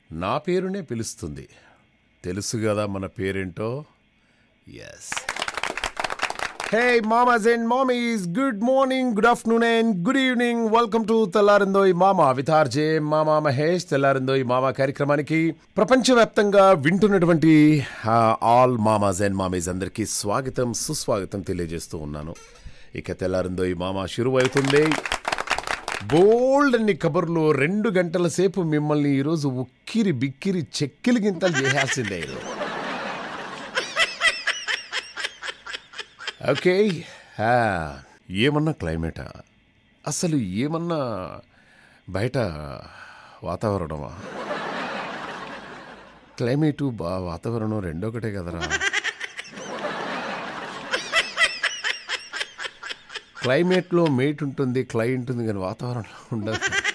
నా పేరునే పిలుస్తుంది తెలుసు కదా మన పేరేంటో yes hey mamas and mummies good morning good afternoon and good evening welcome to తెల్లారిందోయ్ మామ విత్ ఆర్జే మామా మహేష్ తెల్లారిందోయ్ మామ కార్యక్రమానికి ప్రపంచవ్యాప్తంగా వింటున్నటువంటి ఆల్ మామాస్ అండ్ మామీస్ అందరికీ స్వాగతం సుస్వాగతం తెలియజేస్తూ ఉన్నాను ఇక తెల్లారిందోయ్ మామ శురువవుతుంది బోల్డ్ అన్ని కబుర్లు రెండు గంటల సేపు మిమ్మల్ని ఈరోజు ఉక్కిరి బిక్కిరి చెక్కిలి గింతలు చేయాల్సిందే ఈరోజు. ఓకే ఆ, ఏమన్నా క్లైమేటా అసలు ఏమన్నా బయట వాతావరణమా క్లైమేటు బా వాతావరణం రెండొకటే కదరా క్లైమేట్లో మేట్ ఉంటుంది క్లై ఉంటుంది కానీ వాతావరణంలో ఉండదు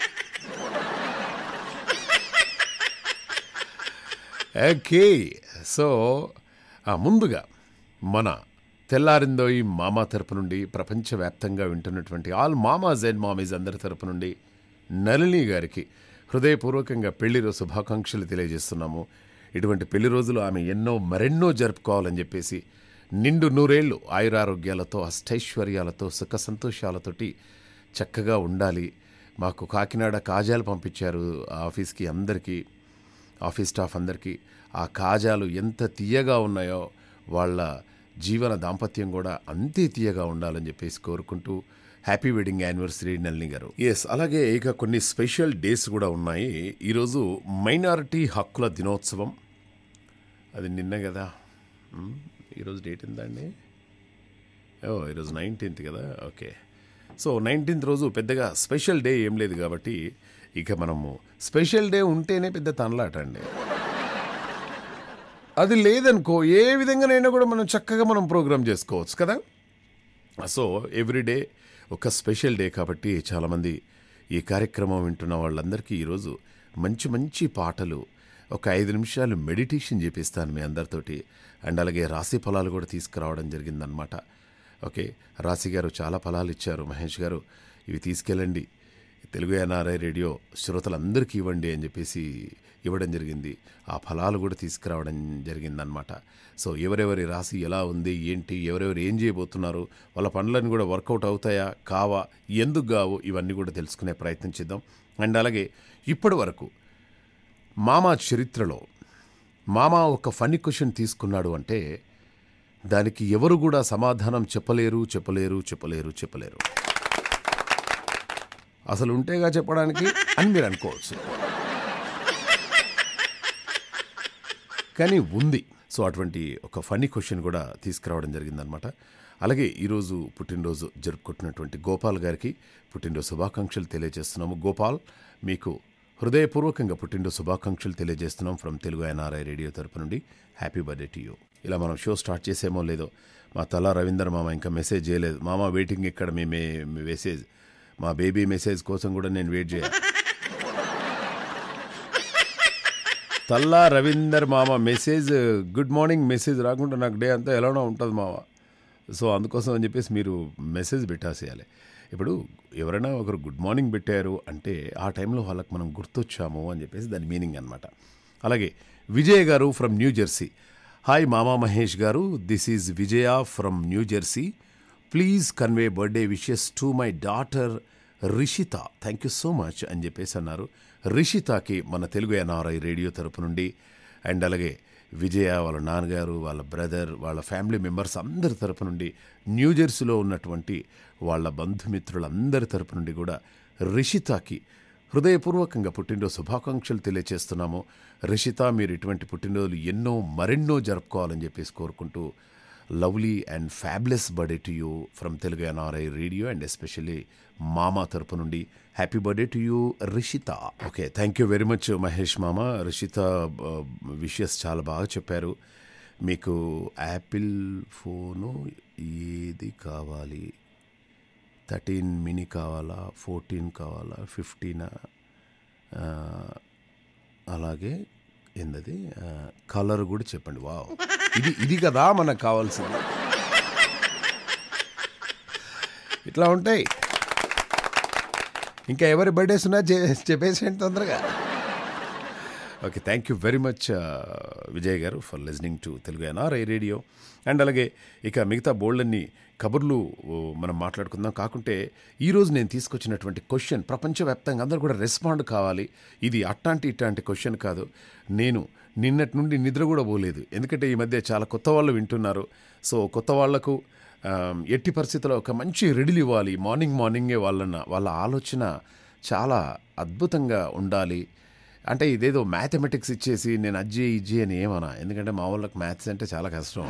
ఓకే సో ఆ, ముందుగా మన తెల్లారిందో ఈ మామా తరపు నుండి ప్రపంచవ్యాప్తంగా వింటున్నటువంటి ఆల్ మామాస్ అండ్ మామీస్ అందరి తరపు నుండి నళిని గారికి హృదయపూర్వకంగా పెళ్లి రోజు శుభాకాంక్షలు తెలియజేస్తున్నాము ఇటువంటి పెళ్లి రోజులు ఆమె ఎన్నో మరెన్నో జరుపుకోవాలని చెప్పేసి నిండు నూరేళ్లు ఆయురారోగ్యాలతో అష్టైశ్వర్యాలతో సుఖ సంతోషాలతోటి చక్కగా ఉండాలి మాకు కాకినాడ కాజాలు పంపించారు ఆ ఆఫీస్కి అందరికీ ఆఫీస్ స్టాఫ్ అందరికీ ఆ కాజాలు ఎంత తీయగా ఉన్నాయో వాళ్ళ జీవన దాంపత్యం కూడా అంతే తీయగా ఉండాలని చెప్పేసి కోరుకుంటూ హ్యాపీ వెడ్డింగ్ యానివర్సరీ నళిని గారు ఎస్ అలాగే ఇక కొన్ని స్పెషల్ డేస్ కూడా ఉన్నాయి ఈరోజు మైనారిటీ హక్కుల దినోత్సవం అది నిన్న కదా మ్, ఈరోజు డేట్ ఎంత అండి ఓ ఈరోజు నైన్టీన్త్ కదా ఓకే సో నైన్టీన్త్ రోజు పెద్దగా స్పెషల్ డే ఏం లేదు కాబట్టి ఇక మనము స్పెషల్ డే ఉంటేనే పెద్ద తనలాట అండి అది లేదనుకో ఏ విధంగానైనా కూడా మనం చక్కగా మనం ప్రోగ్రామ్ చేసుకోవచ్చు కదా సో ఎవ్రీడే ఒక స్పెషల్ డే కాబట్టి చాలామంది ఈ కార్యక్రమం వింటున్న వాళ్ళందరికీ ఈరోజు మంచి మంచి పాటలు ఒక ఐదు నిమిషాలు మెడిటేషన్ చేపిస్తాను మీ అందరితోటి అండ్ అలాగే రాశి ఫలాలు కూడా తీసుకురావడం జరిగిందనమాట ఓకే రాశి గారు చాలా ఫలాలు ఇచ్చారు మహేష్ గారు ఇవి తీసుకెళ్ళండి తెలుగు ఎన్ఆర్ఐ రేడియో శ్రోతలందరికీ ఇవ్వండి అని చెప్పేసి ఇవ్వడం జరిగింది ఆ ఫలాలు కూడా తీసుకురావడం జరిగిందనమాట సో ఎవరెవరి రాశి ఎలా ఉంది ఏంటి ఎవరెవరు ఏం చేయబోతున్నారు వాళ్ళ పనులన్నీ కూడా వర్కౌట్ అవుతాయా కావా ఎందుకు కావు ఇవన్నీ కూడా తెలుసుకునే ప్రయత్నం చేద్దాం అండ్ అలాగే ఇప్పటి వరకు మామా చరిత్రలో మామా ఒక ఫనీ క్వశ్చన్ తీసుకున్నాడు అంటే దానికి ఎవరు కూడా సమాధానం చెప్పలేరు చెప్పలేరు చెప్పలేరు చెప్పలేరు అసలు ఉంటేగా చెప్పడానికి అని మీరు అనుకోవచ్చు కానీ ఉంది సో అటువంటి ఒక ఫనీ క్వశ్చన్ కూడా తీసుకురావడం జరిగిందనమాట అలాగే ఈరోజు పుట్టినరోజు జరుపుకుంటున్నటువంటి గోపాల్ గారికి పుట్టినరోజు శుభాకాంక్షలు తెలియజేస్తున్నాము గోపాల్ మీకు హృదయపూర్వకంగా పుట్టినరోజు శుభాకాంక్షలు తెలియజేస్తున్నాం ఫ్రమ్ తెలుగు ఎన్ఆర్ఐ రేడియో తరపు నుండి హ్యాపీ బర్త్డే టు యూ ఇలా మనం షో స్టార్ట్ చేసేమో లేదో మా తలా రవీందర్ మామ ఇంకా మెసేజ్ చేయలేదు మామ వెయిటింగ్ ఇక్కడ మీ మే- మీ మెసేజ్ మా బేబీ మెసేజ్ కోసం కూడా నేను వెయిట్ చేయాలి తల్లా రవీందర్ మామ మెసేజ్ గుడ్ మార్నింగ్ మెసేజ్ రాకుండా నాకు డే అంతా ఎలానో ఉంటుంది మామ సో అందుకోసం అని చెప్పేసి మీరు మెసేజ్ పెట్టేసేయాలి ఇప్పుడు ఎవరైనా ఒకరు గుడ్ మార్నింగ్ పెట్టారు అంటే ఆ టైంలో వాళ్ళకి మనం గుర్తొచ్చాము అని చెప్పేసి దాని మీనింగ్ అనమాట అలాగే విజయ్ గారు ఫ్రమ్ న్యూ జెర్సీ హాయ్ మామా Mahesh garu this is Vijaya from New Jersey please convey birthday wishes to my daughter Rishita thank you so much అని చెప్పేసి అన్నారు రిషితాకి మన తెలుగు ఎన్ఆర్ఐ రేడియో తరపు నుండి అండ్ అలాగే విజయ వాళ్ళ నాన్నగారు వాళ్ళ బ్రదర్ వాళ్ళ ఫ్యామిలీ మెంబర్స్ అందరి తరపు నుండి న్యూజెర్సీలో ఉన్నటువంటి వాళ్ళ బంధుమిత్రులందరి తరపు నుండి కూడా రిషితాకి హృదయపూర్వకంగా పుట్టినరోజు శుభాకాంక్షలు తెలియజేస్తున్నాము రిషిత మీరు ఇటువంటి పుట్టినరోజులు ఎన్నో మరెన్నో జరుపుకోవాలని చెప్పేసి కోరుకుంటూ lovely and fabulous birthday to you from Telugu NRI radio and especially మామా తరపు నుండి happy birthday to you Rishita okay thank you very much Mahesh మామ రిషిత విషయస్ చాలా బాగా చెప్పారు మీకు యాపిల్ ఫోను ఏది కావాలి థర్టీన్ మినీ కావాలా ఫోర్టీన్ కావాలా ఫిఫ్టీనా అలాగే ఏందది కలర్ కూడా చెప్పండి వావ్ ఇది ఇది కదా మనకు కావాల్సింది ఇట్లా ఉంటాయి ఇంకా ఎవరి బర్త్డేస్ ఉన్నా చె- చెప్పేసేయండి తొందరగా okay thank you very much Vijay garu for listening to Telugu NRI radio and అలాగే ఇక మిగతా బోల్డన్ని కబుర్లు ఓ, మనం మాట్లాడుకుందాం కాకుంటే ఈరోజు నేను తీసుకొచ్చినటువంటి క్వశ్చన్ ప్రపంచవ్యాప్తంగా అందరూ కూడా రెస్పాండ్ కావాలి ఇది అట్లాంటి ఇట్లాంటి క్వశ్చన్ కాదు నేను నిన్నటి నుండి నిద్ర కూడా పోలేదు ఎందుకంటే ఈ మధ్య చాలా కొత్త వాళ్ళు వింటున్నారు సో కొత్త వాళ్లకు ఆమ్, ఎట్టి పరిస్థితుల్లో ఒక మంచి రెడీలు ఇవ్వాలి మార్నింగ్ మార్నింగే వాళ్ళన్న వాళ్ళ ఆలోచన చాలా అద్భుతంగా ఉండాలి అంటే ఇదేదో మ్యాథమెటిక్స్ ఇచ్చేసి నేను అజ్జే ఇజ్జే అని ఏమన్నా ఎందుకంటే మా వాళ్ళకి మ్యాథ్స్ అంటే చాలా కష్టం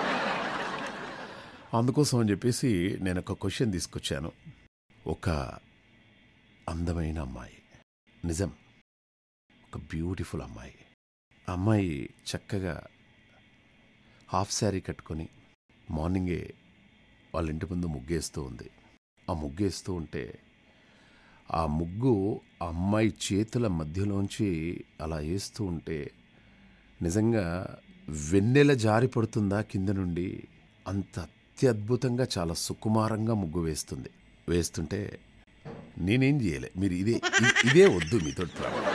అందుకోసం అని చెప్పేసి నేను ఒక క్వశ్చన్ తీసుకొచ్చాను ఒక అందమైన అమ్మాయి నిజం ఒక బ్యూటిఫుల్ అమ్మాయి ఆ అమ్మాయి చక్కగా హాఫ్ శారీ కట్టుకొని మార్నింగే వాళ్ళ ఇంటి ముందు ముగ్గేస్తూ ఉంది ఆ ముగ్గేస్తూ ఉంటే ఆ ముగ్గు ఆ అమ్మాయి చేతుల మధ్యలోంచి అలా వేస్తూ ఉంటే నిజంగా వెన్నెల జారి పడుతుందా కింద నుండి అంత అత్యద్భుతంగా చాలా సుకుమారంగా ముగ్గు వేస్తుంది వేస్తుంటే నేనేం చేయలే మీరు ఇదే ఇ- ఇదే వద్దు మీతో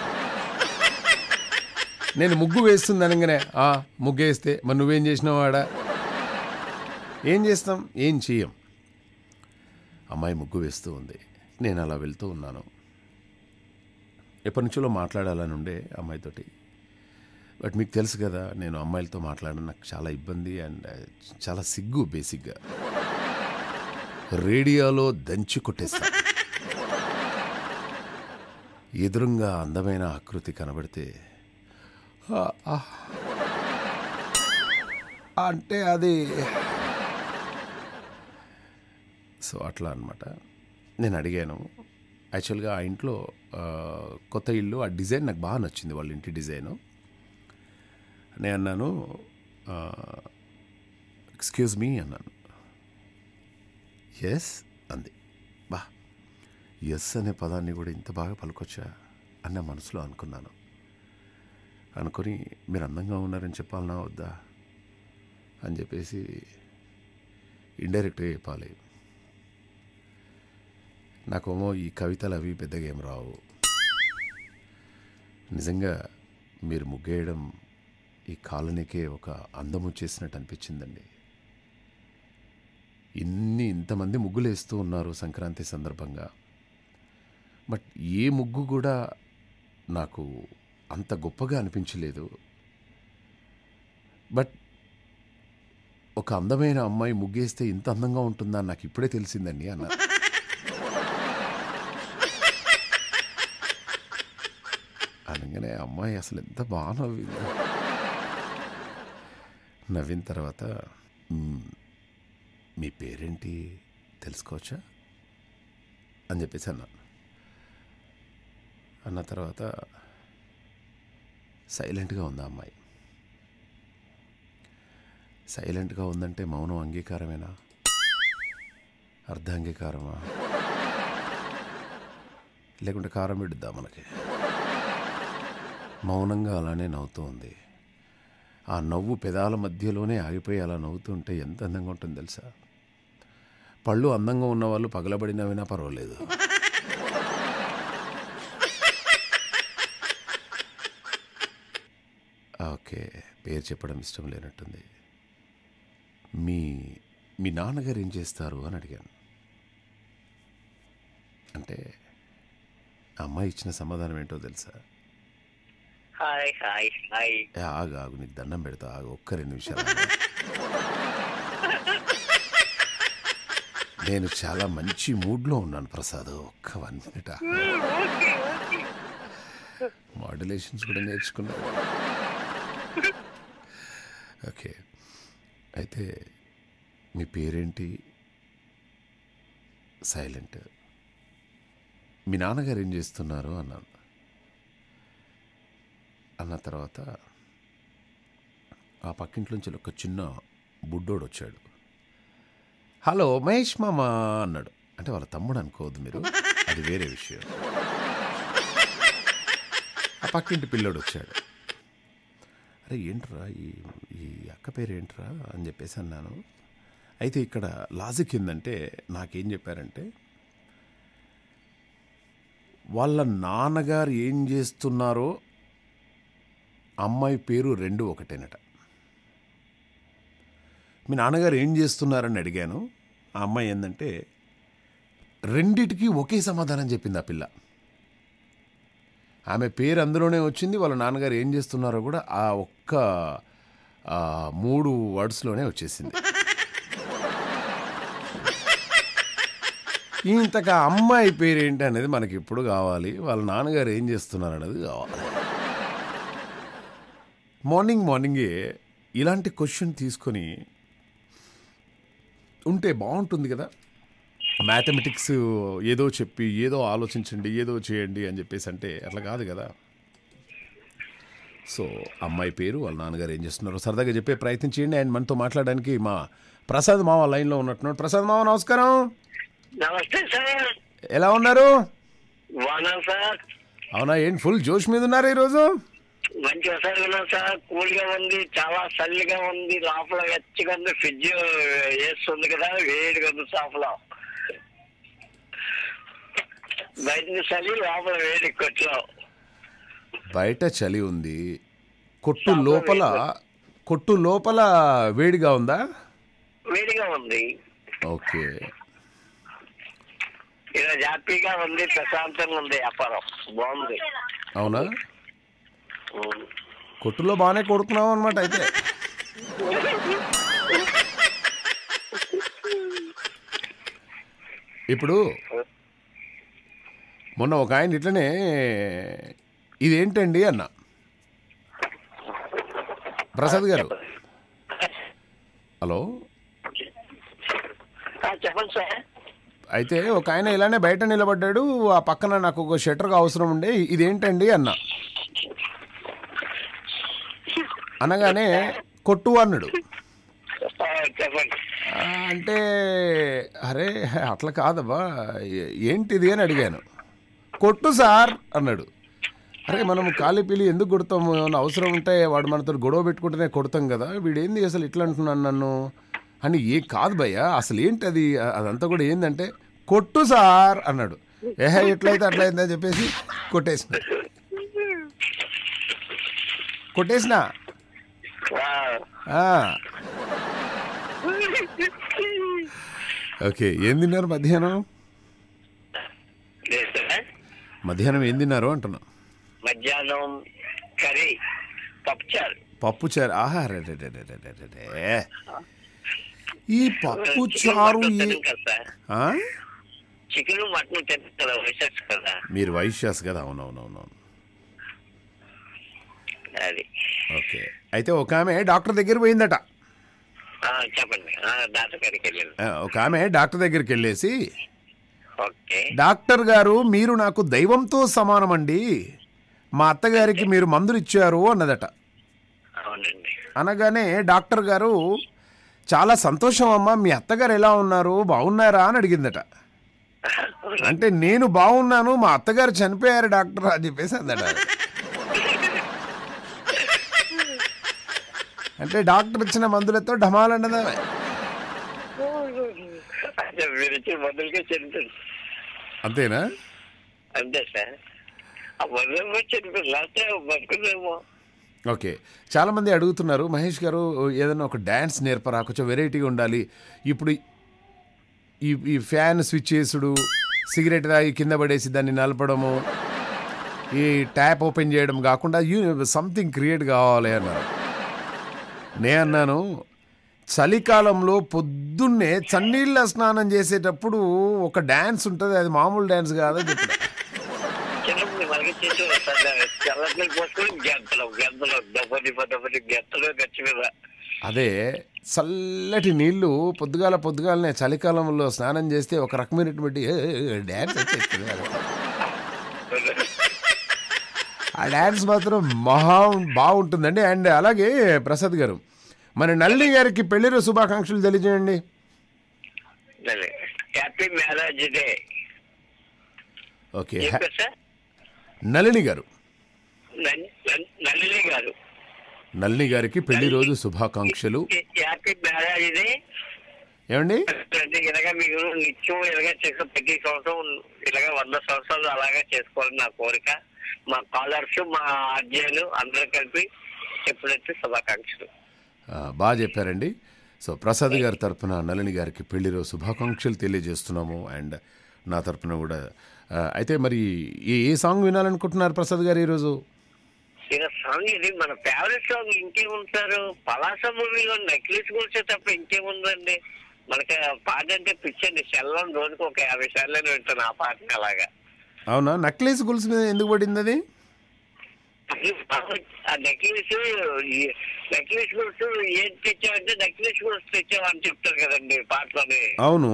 నేను ముగ్గు వేస్తుంది అనగానే ఆ ముగ్గు వేస్తే మరి నువ్వేం చేసినావు ఆడ ఏం చేస్తాం ఏం చెయ్యం అమ్మాయి ముగ్గు వేస్తూ ఉంది నేను అలా వెళ్తూ ఉన్నాను ఎప్పటి నుంచో మాట్లాడాలని ఉండే అమ్మాయితోటి బట్ మీకు తెలుసు కదా నేను అమ్మాయిలతో మాట్లాడడం నాకు చాలా ఇబ్బంది అండ్ చాలా సిగ్గు బేసిక్గా రేడియోలో దంచి కొట్టేస్తా ఎదురుంగా అందమైన ఆకృతి కనబడితే "ఆ, ఆ." అంటే అది సో అట్లా అనమాట నేను అడిగాను యాక్చువల్గా ఆ ఇంట్లో ఆ, కొత్త ఇల్లు ఆ డిజైన్ నాకు బాగా నచ్చింది వాళ్ళ ఇంటి డిజైను నేను అన్నాను ఎక్స్క్యూజ్ మీ అన్నాను ఎస్ అంది బా ఎస్ అనే పదాన్ని కూడా ఇంత బాగా పలుకొచ్చా అన్న మనసులో అనుకున్నాను అనుకొని మీరు అందంగా ఉన్నారని చెప్పాలనా వద్దా అని చెప్పేసి ఇండైరెక్ట్గా చెప్పాలి నాకేమో ఈ కవితలు అవి పెద్దగా ఏం రావు నిజంగా మీరు ముగ్గేయడం ఈ కాలనీకే ఒక అందం వచ్చేసినట్టు అనిపించిందండి ఇన్ని ఇంతమంది ముగ్గులు వేస్తూ ఉన్నారు సంక్రాంతి సందర్భంగా బట్ ఏ ముగ్గు కూడా నాకు అంత గొప్పగా అనిపించలేదు బట్ ఒక అందమైన అమ్మాయి ముగ్గేస్తే ఇంత అందంగా ఉంటుందా నాకు ఇప్పుడే తెలిసిందండి అన్నారు అనగానే అమ్మాయి అసలు ఎంత బాగా నవ్వింది నవ్విన తర్వాత "మ్మ్, మీ పేరేంటి తెలుసుకోవచ్చా అని చెప్పేసి అన్నాను అన్న తర్వాత సైలెంట్గా ఉంది ఆ అమ్మాయి సైలెంట్గా ఉందంటే మౌనం అంగీకారమేనా అర్ధాంగీకారమా లేకుంటే కారం పెడుద్దా మనకి మౌనంగా అలానే నవ్వుతూ ఉంది ఆ నవ్వు పెదాల మధ్యలోనే ఆగిపోయి అలా నవ్వుతూ ఉంటే ఎంత అందంగా ఉంటుంది తెలుసా పళ్ళు అందంగా ఉన్న వాళ్ళు పగలబడినవినా పర్వాలేదు ఓకే పేరు చెప్పడం ఇష్టం లేనట్టుంది మీ మీ నాన్నగారు ఏం చేస్తారు అని అడిగాను అంటే ఆ అమ్మాయి ఇచ్చిన సమాధానం ఏంటో తెలుసా హాయ్ హాయ్ హాయ్ ఏ ఆగు ఆగు నీకు దండం పెడతా ఆగు ఒక్క రెండు నిమిషాలు ఆగు. నేను చాలా మంచి మూడ్లో ఉన్నాను ప్రసాద్ ఒక్క వన్ మినిట్ ఆగు. ఓకే ఓకే మాడ్యులేషన్స్ కూడా నేర్చుకున్నా ఓకే అయితే మీ పేరేంటి సైలెంట్ మీ నాన్నగారు ఏం చేస్తున్నారు అన్నాను అన్న తర్వాత ఆ పక్కింట్లోంచి ఒక చిన్న బుడ్డోడు వచ్చాడు హలో మహేష్ మామ అన్నాడు అంటే వాళ్ళ తమ్ముడు అనుకోవద్దు మీరు అది వేరే విషయం ఆ పక్కింటి పిల్లోడు వచ్చాడు అరే ఏంట్రా ఈ ఈ అక్క పేరు ఏంట్రా అని చెప్పేసి అన్నాను అయితే ఇక్కడ లాజిక్ ఏంటంటే నాకేం చెప్పారంటే వాళ్ళ నాన్నగారు ఏం చేస్తున్నారో అమ్మాయి పేరు రెండు ఒకటేనట మీ నాన్నగారు ఏం చేస్తున్నారని అడిగాను ఆ అమ్మాయి ఏంటంటే రెండిటికి ఒకే సమాధానం చెప్పింది ఆ పిల్ల ఆమె పేరు అందులోనే వచ్చింది వాళ్ళ నాన్నగారు ఏం చేస్తున్నారో కూడా ఆ ఒక్క ఆ, మూడు వర్డ్స్లోనే వచ్చేసింది ఇంతక అమ్మాయి పేరు ఏంటి అనేది మనకి ఇప్పుడు కావాలి వాళ్ళ నాన్నగారు ఏం చేస్తున్నారు అనేది కావాలి మార్నింగ్ మార్నింగే ఇలాంటి క్వశ్చన్ తీసుకొని ఉంటే బాగుంటుంది కదా మ్యాథమెటిక్స్ ఏదో చెప్పి ఏదో ఆలోచించండి ఏదో చేయండి అని చెప్పేసి అంటే అట్లా కాదు కదా సో అమ్మాయి పేరు వాళ్ళ నాన్నగారు ఏం చేస్తున్నారో సరదాగా చెప్పే ప్రయత్నం చేయండి ఆయన మనతో మాట్లాడడానికి మా ప్రసాద్ మామ లైన్లో ఉన్నట్టున్నాడు ప్రసాద్ మామ నమస్కారం నమస్తే సార్ ఎలా ఉన్నారు బాగున్నాను సార్ అవునా ఏంటి ఫుల్ జోష్ మీద ఉన్నారు ఈరోజు మంచి వసాలు ఉన్నాను సార్ కూల్ గా ఉంది చాలా చల్లిగా ఉంది లోపల వెచ్చగా ఉంది ఫ్రిడ్జ్ వేస్తుంది కదా వేడిగా ఉంది లోపల బయట చలి లోపల వేడి కొట్లో బయట చలి ఉంది కొట్టు లోపల కొట్టు లోపల వేడిగా ఉందా వేడిగా ఉంది ఓకే ఈరోజు హ్యాపీగా ఉంది ప్రశాంతంగా ఉంది వ్యాపారం బాగుంది అవునా ఉం. కొట్టులో బాగానే కొడుతున్నావు అనమాట అయితే ఇప్పుడు మొన్న ఒక ఆయన ఇట్లనే ఇదేంటండి అన్న ప్రసాద్ గారు హలో ఆ, చెప్పండి సార్ అయితే ఒక ఆయన ఇలానే బయట నిలబడ్డాడు ఆ పక్కన నాకు ఒక షట్టర్గా అవసరం ఉండే ఇదేంటండి అన్న అనగానే కొట్టు అన్నాడు ఆ, చెప్పండి ఆ, అంటే అరే అట్లా కాదబ్బా ఏ- ఏంటిది అని అడిగాను కొట్టు సార్ అన్నాడు అరే మనం కాలిపిలి ఎందుకు కొడతాము ఏమన్నా అవసరం ఉంటే వాడు మనతో గొడవ పెట్టుకుంటేనే కొడతాం కదా వీడేంది అసలు ఇట్లా అంటున్నాను నన్ను అని ఏ కాదు భయ్య అసలు ఏంటి అది అ- అదంతా కూడా ఏందంటే కొట్టు సార్ అన్నాడు ఏహే ఎట్లయితే అట్లయిందని చెప్పేసి కొట్టేసిన కొట్టేసిన ఆ. ఆ, ఓకే ఏం తిన్నారు మధ్యాహ్నం లేదు సార్ మధ్యాహ్నం ఏం తిన్నారు అంటున్నా మధ్యాహ్నం కర్రీ పప్పుచారు పప్పు చారు ఆహా రే రే రే రే రే రే రే రే. ఈ పప్పు చారు ఏ- తినం కదా సార్ ఆ? చికెన్ మటన్ తింటాం కదా వైసెస్ కదా మీరు వైశ్యాస్ కదా అవునవునవునవును అది ఓకే అయితే ఒక ఆమె డాక్టర్ దగ్గర పోయిందట ఆ, చెప్పండి ఆ, డాక్టర్ గారికి వెళ్ళాను ఆ, ఒక ఆమె డాక్టర్ దగ్గరికి వెళ్ళేసి ఓకే డాక్టర్ గారు మీరు నాకు దైవంతో సమానమండి మా అత్తగారికి మీరు మందులు ఇచ్చారు అన్నదట అవునండి అనగానే డాక్టర్ గారు చాలా సంతోషం అమ్మా మీ అత్తగారు ఎలా ఉన్నారు బాగున్నారా అని అడిగిందట అంటే నేను బాగున్నాను మా అత్తగారు చనిపోయారు డాక్టర్ అని చెప్పేసి అందట అంటే డాక్టర్ ఇచ్చిన మందులతో ఢమాలన్నదా అంటే మీరు ఇచ్చిన మందులకే చెందుతుంది అంతేనా అంతే సార్ ఆ మందులకే చెందుతుంది లేకపోతే బతుకుందేమో ఓకే చాలామంది అడుగుతున్నారు మహేష్ గారు ఏదైనా ఒక డ్యాన్స్ నేర్పరా కొంచెం వెరైటీగా ఉండాలి ఇప్పుడు ఈ ఈ ఫ్యాన్ స్విచ్ చేసుడు సిగరెట్ తాగి కింద పడేసి దాన్ని నలపడము ఈ ట్యాప్ ఓపెన్ చేయడం కాకుండా యూ సంథింగ్ క్రియేట్ కావాలి అన్నారు నే అన్నాను చలికాలంలో పొద్దున్నే చన్నీళ్ళ స్నానం చేసేటప్పుడు ఒక డ్యాన్స్ ఉంటుంది అది మామూలు డ్యాన్స్ కాదని చెప్పిన చిన్నప్పుడు మనకి చేసి వస్తారు చల్లట్లు పోసుకొని గెంతలు గెంతలు దెబ్బతి దెబ్బతి గెంతలు గచ్చి మీద అదే చల్లటి నీళ్లు పొద్దుగాల పొద్దుగాలనే చలికాలంలో స్నానం చేస్తే ఒక రకమైనటువంటి ఏ, ఏ, డ్యాన్స్ వచ్చేస్తుంది ఆ డ్యాన్స్ మాత్రం మహా బాగుంటుందండి అండ్ అలాగే ప్రసాద్ గారు మన నల్లి గారికి పెళ్లి రోజు శుభాకాంక్షలు తెలియజేయండి హ్యాపీ మ్యారేజ్ డే ఓకే ఏం హ్యా- పేరు సార్ నళిని గారు నన్- నన్- నళిని గారు నళిని గారికి పెళ్లి రోజు శుభాకాంక్షలు హ్యాపీ మ్యారేజ్ డే ఏమండి అంటే ఇలాగ మీరు నిత్యం ఇలాగ చేసిన ప్రతి సంవత్సరం ఇలాగ వంద సంవత్సరాలు అలాగే చేసుకోవాలని నా కోరిక మా కాలర్స్ మా అధ్యయులు అందరూ కలిపి ఎప్పుడైతే శుభాకాంక్షలు ఆ, బాగా చెప్పారండి సో ప్రసాద్ గారి తరపున నళిని గారికి పెళ్లి రోజు శుభాకాంక్షలు తెలియజేస్తున్నాము అండ్ నా తరపున కూడా ఆ, అయితే మరి ఏ ఏ సాంగ్ వినాలనుకుంటున్నారు ప్రసాద్ గారు ఈరోజు ఇక సాంగ్ ఇది మన ఫేవరెట్ సాంగ్ ఇంకేముంటారు పలాస మూవీలో నెక్లెస్ గురించి తప్ప ఇంకేముందండి మనకి ఆ పాట అంటే పిచ్చండి సెల్లం రోజుకి ఒక యాభై సార్లు వింటాను ఆ పాటని అలాగా అవునా నక్లెస్ గొలుసు మీద ఎందుకు పడింది అది ఆ నెక్లెస్ నెక్లెస్ గురించి ఏం తెచ్చావంటే నెక్లెస్ గురించి తెచ్చావు అని చెప్తారు కదండి పాటలోని అవును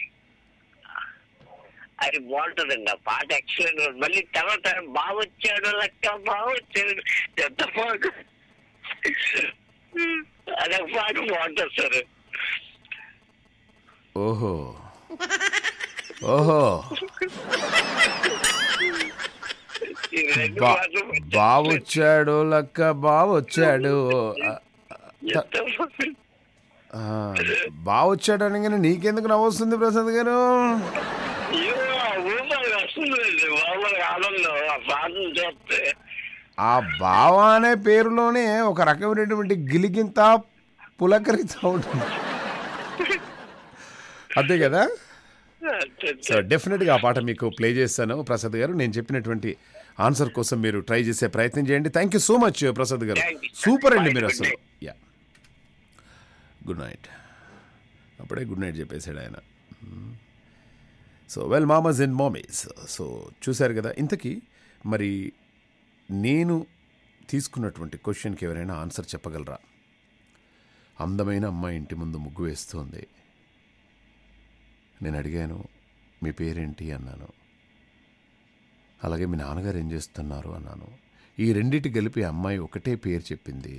అది బాగుంటుందండి ఆ పాట ఎక్సలెంట్ మళ్ళీ తర్వాత బాగా వచ్చాడు లెక్క బాగా వచ్చాడు ఎంత పాట అదొక పాట బాగుంటుంది సార్ ఓహో ఓహో ఈ రెండు బా పాటలు బావొచ్చాడు లక్క బావొచ్చాడు ఆ, ఎంత బాగుంది. ఆ, బావొచ్చాడు అనగానే నీకెందుకు నవ్వొస్తుంది ప్రసాద్ గారు ఏమో ఆ ఊపిరి వస్తుందండి మామూలుగా ఆనందం ఆ పాటను చూస్తే ఆ బావ అనే పేరులోనే ఒక రకమైనటువంటి గిలిగింత పులకరిత ఉంటుంది అంతే కదా సో డెఫినెట్గా ఆ పాట మీకు ప్లే చేస్తాను ప్రసాద్ గారు నేను చెప్పినటువంటి ఆన్సర్ కోసం మీరు ట్రై చేసే ప్రయత్నం చేయండి thank you so much Prasad garu Thank you. Super అండి Bye. మీరు Good అసలు night. యా గుడ్ నైట్ అప్పుడే గుడ్ నైట్ చెప్పేశాడు ఆయన so well mamas and mummies so చూశారు కదా ఇంతకీ మరి నేను తీసుకున్నటువంటి క్వశ్చన్కి ఎవరైనా ఆన్సర్ చెప్పగలరా అందమైన అమ్మాయి ఇంటి ముందు ముగ్గు వేస్తోంది నేను అడిగాను మీ పేరేంటి అన్నాను అలాగే మీ నాన్నగారు ఏం చేస్తున్నారు అన్నాను ఈ రెండిటి కలిపి ఆ అమ్మాయి ఒకటే పేరు చెప్పింది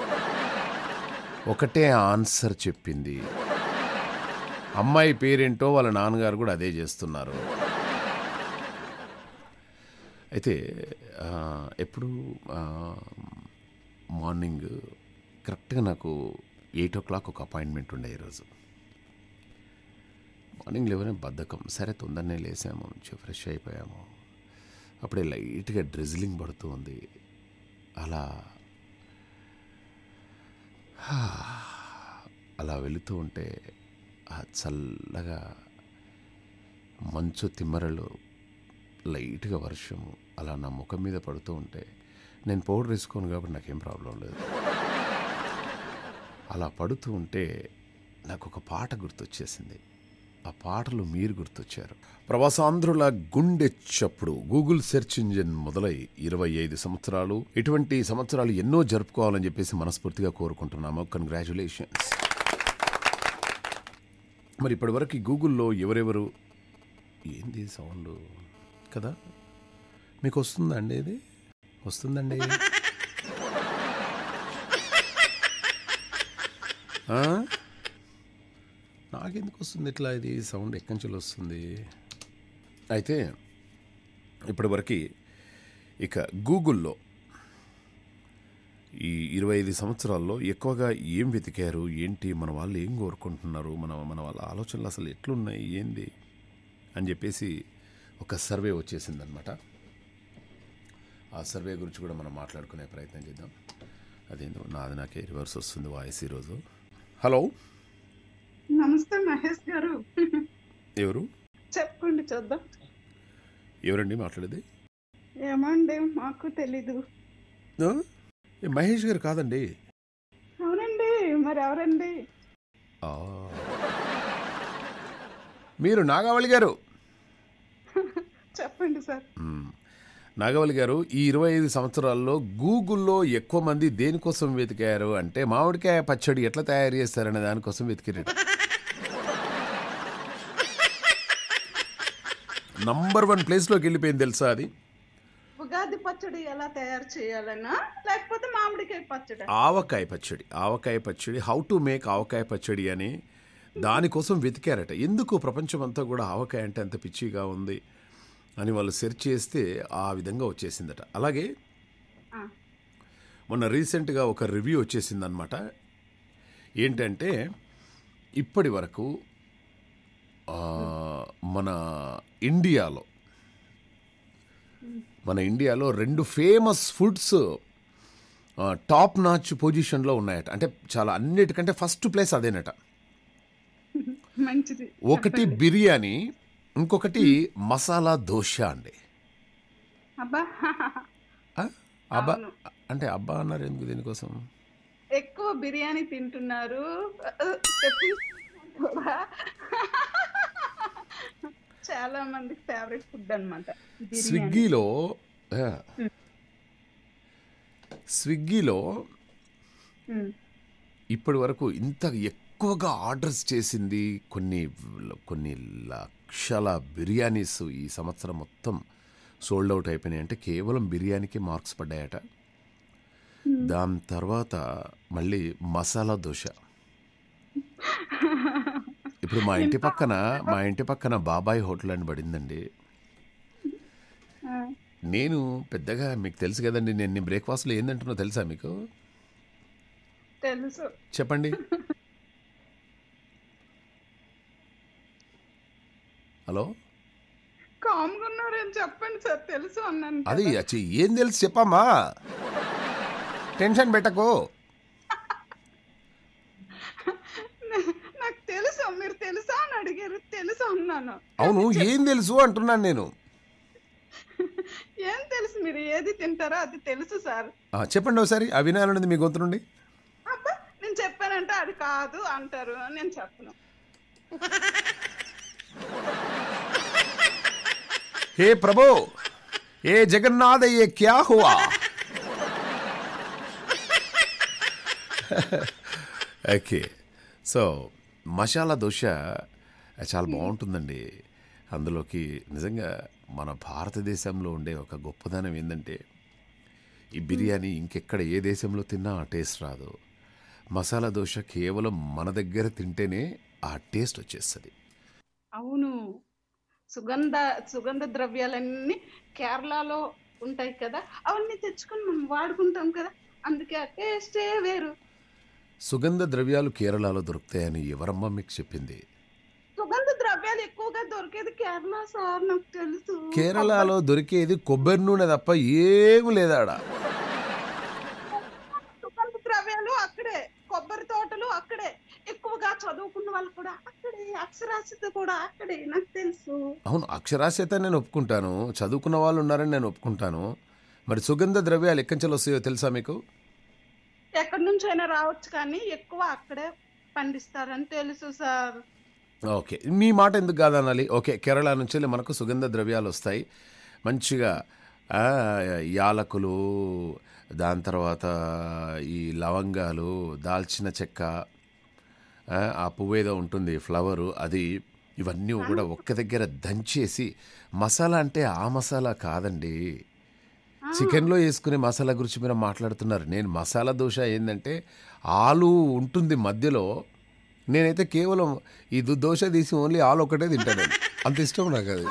ఒకటే ఆన్సర్ చెప్పింది అమ్మాయి పేరేంటో వాళ్ళ నాన్నగారు కూడా అదే చేస్తున్నారు అయితే ఆ, ఎప్పుడు ఆ, మార్నింగ్ కరెక్ట్గా నాకు ఎయిట్ ఓ క్లాక్ ఒక అపాయింట్మెంట్ ఉండే ఈరోజు మార్నింగ్ లేవనే బద్ధకం సరే తొందరనే లేసాము మంచిగా ఫ్రెష్ అయిపోయాము అప్పుడే లైట్గా డ్రిజిలింగ్ పడుతూ ఉంది అలా హా, అలా వెళుతూ ఉంటే ఆ చల్లగా మంచు తిమ్మరలు లైట్గా వర్షము అలా నా ముఖం మీద పడుతూ ఉంటే నేను పౌడర్ వేసుకోను కాబట్టి నాకేం ప్రాబ్లం లేదు అలా పడుతూ ఉంటే నాకు ఒక పాట గుర్తొచ్చేసింది ఆ పాటలు మీరు గుర్తొచ్చారు ప్రవాసాంధ్రుల గుండె చప్పుడు గూగుల్ సెర్చ్ ఇంజిన్ మొదలై ఇరవై ఐదు సంవత్సరాలు ఇటువంటి సంవత్సరాలు ఎన్నో జరుపుకోవాలని చెప్పేసి మనస్ఫూర్తిగా కోరుకుంటున్నాము కంగ్రాచులేషన్స్ మరి ఇప్పటివరకు ఈ గూగుల్లో ఎవరెవరు ఏంది సౌండ్ కదా మీకు వస్తుందా అండి ఇది వస్తుందండి ఆ? నాకెందుకు వస్తుంది ఇట్లా ఇది సౌండ్ ఎక్కడి నుంచి వస్తుంది అయితే ఇప్పటివరకు ఇక గూగుల్లో ఈ ఇరవై ఐదు సంవత్సరాల్లో ఎక్కువగా ఏం వెతికారు ఏంటి మన వాళ్ళు ఏం కోరుకుంటున్నారు మన మన వాళ్ళ ఆలోచనలు అసలు ఎట్లున్నాయి ఏంది అని చెప్పేసి ఒక సర్వే వచ్చేసిందనమాట ఆ సర్వే గురించి కూడా మనం మాట్లాడుకునే ప్రయత్నం చేద్దాం అదేందో నాది నాకే రివర్స్ వస్తుంది వాయిస్ ఈరోజు హలో నమస్తే మహేష్ గారు ఎవరు చెప్పండి చూద్దాం ఎవరండి మాట్లాడేది ఏమండి మాకు తెలీదు ఆ? ఏ, మహేష్ గారు కాదండి అవునండి మరి ఎవరండి ఆ. మీరు నాగావళి గారు చెప్పండి సార్ మ్మ్. నాగవల్లి గారు ఈ ఇరవై ఐదు సంవత్సరాల్లో గూగుల్లో ఎక్కువ మంది దేనికోసం వెతికారు అంటే మామిడికాయ పచ్చడి ఎట్లా తయారు చేస్తారనే దానికోసం వెతికిరు నంబర్ వన్ ప్లేస్లోకి వెళ్ళిపోయింది తెలుసా అది ఉగాది పచ్చడి ఎలా తయారు చేయాలన్నా లేకపోతే మామిడికాయ పచ్చడి ఆవకాయ పచ్చడి ఆవకాయ పచ్చడి హౌ టు మేక్ ఆవకాయ పచ్చడి అని దానికోసం వెతికారట ఎందుకు ప్రపంచం అంతా కూడా ఆవకాయ అంటే అంత పిచ్చిగా ఉంది అని వాళ్ళు సెర్చ్ చేస్తే ఆ విధంగా వచ్చేసిందట అలాగే ఆ, మొన్న రీసెంట్గా ఒక రివ్యూ వచ్చేసిందనమాట ఏంటంటే ఇప్పటి వరకు ఆ, మన ఇండియాలో మన ఇండియాలో రెండు ఫేమస్ ఫుడ్స్ టాప్ నాచ్ పొజిషన్లో ఉన్నాయట అంటే చాలా అన్నిటికంటే ఫస్ట్ ప్లేస్ అదేనట మంచిది ఒకటి బిర్యానీ ఇంకొకటి మసాలా దోశ అండి అబ్బా ఆ? అబ్బా అవును. అంటే అబ్బా అన్నారు ఎందుకు దీనికోసం ఎక్కువ బిర్యానీ తింటున్నారు తెప్పిస్తున్నారు కూడా చాలా మందికి ఫేవరెట్ ఫుడ్ అనమాట స్విగ్గీలో ఆ, స్విగ్గీలో ఇప్పటి వరకు ఇంత ఎక్కువగా ఆర్డర్స్ చేసింది కొన్ని కొన్ని లక్షల బిర్యానీస్ ఈ సంవత్సరం మొత్తం సోల్డ్ అవుట్ అయిపోయినాయి అంటే కేవలం బిర్యానీకి మార్క్స్ పడ్డాయట దాని తర్వాత మళ్ళీ మసాలా దోశ ఇప్పుడు మా ఇంటి పక్కన మా ఇంటి పక్కన బాబాయ్ హోటల్ అని పడిందండి నేను పెద్దగా మీకు తెలుసు కదండి నేను బ్రేక్ఫాస్ట్లో ఏందంటున్నా తెలుసా మీకు తెలుసు చెప్పండి హలో కామ్గా ఉన్నారని చెప్పండి సార్ తెలుసు అన్నాను అది కదా. అచ్చి ఏం తెలుసు చెప్పమ్మా టెన్షన్ పెట్టకు నాకు తెలుసు మీరు తెలుసా అని అడిగారు తెలుసు అన్నాను అవును ఏం తెలుసు అంటున్నాను నేను ఏం తెలుసు మీరు ఏది తింటారో అది తెలుసు సార్ ఆ, చెప్పండి ఒకసారి ఆ వినాలన్నది మీ గొంతు నుండి అబ్బా నేను చెప్పానంటే అది కాదు అంటారు నేను చెప్పను హే ప్రభు ఏ జగన్నాథ ఏ క్యా హువా ఓకే సో మసాలా దోశ చాలా బాగుంటుందండి అందులోకి నిజంగా మన భారతదేశంలో ఉండే ఒక గొప్పదనం ఏంటంటే ఈ బిర్యానీ ఇంకెక్కడ ఏ దేశంలో తిన్నా ఆ టేస్ట్ రాదు మసాలా దోశ కేవలం మన దగ్గర తింటేనే ఆ టేస్ట్ వచ్చేస్తుంది అవును సుగంధ సుగంధ ద్రవ్యాలన్నీ కేరళలో ఉంటాయి కదా అవన్నీ తెచ్చుకొని మనం వాడుకుంటాం కదా అందుకే ఆ టేస్టే వేరు సుగంధ ద్రవ్యాలు కేరళలో దొరుకుతాయని ఎవరమ్మా మీకు చెప్పింది సుగంధ ద్రవ్యాలు ఎక్కువగా దొరికేది కేరళ సార్ నాకు తెలుసు కేరళలో దొరికేది కొబ్బరి నూనె తప్ప ఏమి లేదాడ సుగంధ ద్రవ్యాలు అక్కడే కొబ్బరి తోటలు అక్కడే ఎక్కువగా చదువుకున్న వాళ్ళు కూడా అక్కడే అక్షరాస్యత కూడా అక్కడే నాకు తెలుసు అవును అక్షరాస్యత నేను ఒప్పుకుంటాను చదువుకున్న వాళ్ళు ఉన్నారని నేను ఒప్పుకుంటాను మరి సుగంధ ద్రవ్యాలు ఎక్కడి వస్తాయో తెలుసా మీకు ఎక్కడి నుంచి అయినా రావచ్చు కానీ ఎక్కువ అక్కడే పండిస్తారని తెలుసు సార్ ఓకే మీ మాట ఎందుకు కాదనాలి ఓకే కేరళ నుంచి వెళ్ళి మనకు సుగంధ ద్రవ్యాలు వస్తాయి మంచిగా ఆ, యాలకులు దాని తర్వాత ఈ లవంగాలు దాల్చిన చెక్క ఆ, ఆ పువ్వు ఏదో ఉంటుంది ఫ్లవరు అది ఇవన్నీ కూడా ఒక్క దగ్గర దంచేసి మసాలా అంటే ఆ మసాలా కాదండి చికెన్లో వేసుకునే మసాలా గురించి మీరు మాట్లాడుతున్నారు నేను మసాలా దోశ ఏంటంటే ఆలు ఉంటుంది మధ్యలో నేనైతే కేవలం ఈ దు- దోశ తీసి ఓన్లీ ఆలు ఒకటే తింటాను అంత ఇష్టం నాకు అది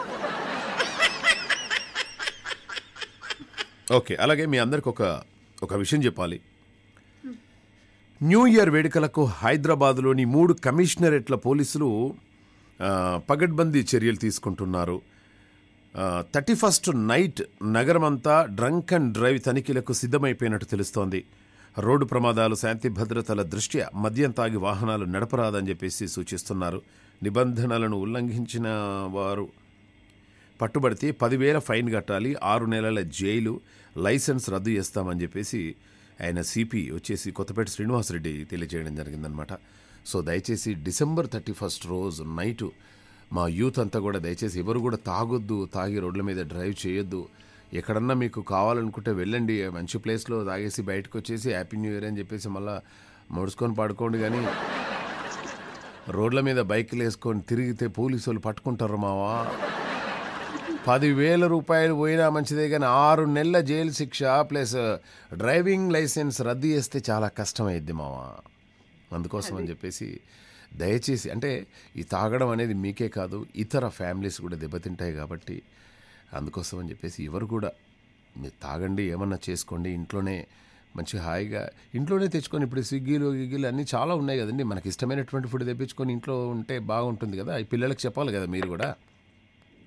ఓకే అలాగే మీ అందరికి ఒక ఒక విషయం చెప్పాలి న్యూ ఇయర్ వేడుకలకు హైదరాబాద్లోని మూడు కమిషనరేట్ల పోలీసులు ఆ, పగడ్బందీ చర్యలు తీసుకుంటున్నారు థర్టీ ఫస్ట్ నైట్ నగరమంతా డ్రంక్ అండ్ డ్రైవ్ తనిఖీలకు సిద్ధమైపోయినట్టు తెలుస్తోంది రోడ్డు ప్రమాదాలు శాంతి భద్రతల దృష్ట్యా మద్యం తాగి వాహనాలు నడపరాదని చెప్పేసి సూచిస్తున్నారు నిబంధనలను ఉల్లంఘించిన వారు పట్టుబడితే పదివేల ఫైన్ కట్టాలి ఆరు నెలల జైలు లైసెన్స్ రద్దు చేస్తామని చెప్పేసి ఆయన సిపి వచ్చేసి కొత్తపేట శ్రీనివాసరెడ్డి తెలియజేయడం జరిగిందనమాట సో దయచేసి డిసెంబర్ థర్టీ ఫస్ట్ రోజు నైటు మా యూత్ అంతా కూడా దయచేసి ఎవరు కూడా తాగొద్దు తాగి రోడ్ల మీద డ్రైవ్ చేయొద్దు ఎక్కడన్నా మీకు కావాలనుకుంటే వెళ్ళండి మంచి ప్లేస్లో తాగేసి బయటకు వచ్చేసి హ్యాపీ న్యూ ఇయర్ అని చెప్పేసి మళ్ళీ ముడుచుకొని పడుకోండి కానీ రోడ్ల మీద బైకులు వేసుకొని తిరిగితే పోలీసు వాళ్ళు పట్టుకుంటారు మావా పదివేల రూపాయలు పోయినా మంచిదే కానీ ఆరు నెలల జైలు శిక్ష ప్లస్ డ్రైవింగ్ లైసెన్స్ రద్దు చేస్తే చాలా కష్టమైద్ది మావా అందుకోసం అని చెప్పేసి దయచేసి అంటే ఈ తాగడం అనేది మీకే కాదు ఇతర ఫ్యామిలీస్ కూడా దెబ్బతింటాయి కాబట్టి అందుకోసం అని చెప్పేసి ఎవరు కూడా మీరు తాగండి ఏమన్నా చేసుకోండి ఇంట్లోనే మంచి హాయిగా ఇంట్లోనే తెచ్చుకొని ఇప్పుడు స్విగ్గీలు గిగ్గీలు అన్నీ చాలా ఉన్నాయి కదండి మనకి ఇష్టమైనటువంటి ఫుడ్ తెప్పించుకొని ఇంట్లో ఉంటే బాగుంటుంది కదా ఈ పిల్లలకు చెప్పాలి కదా మీరు కూడా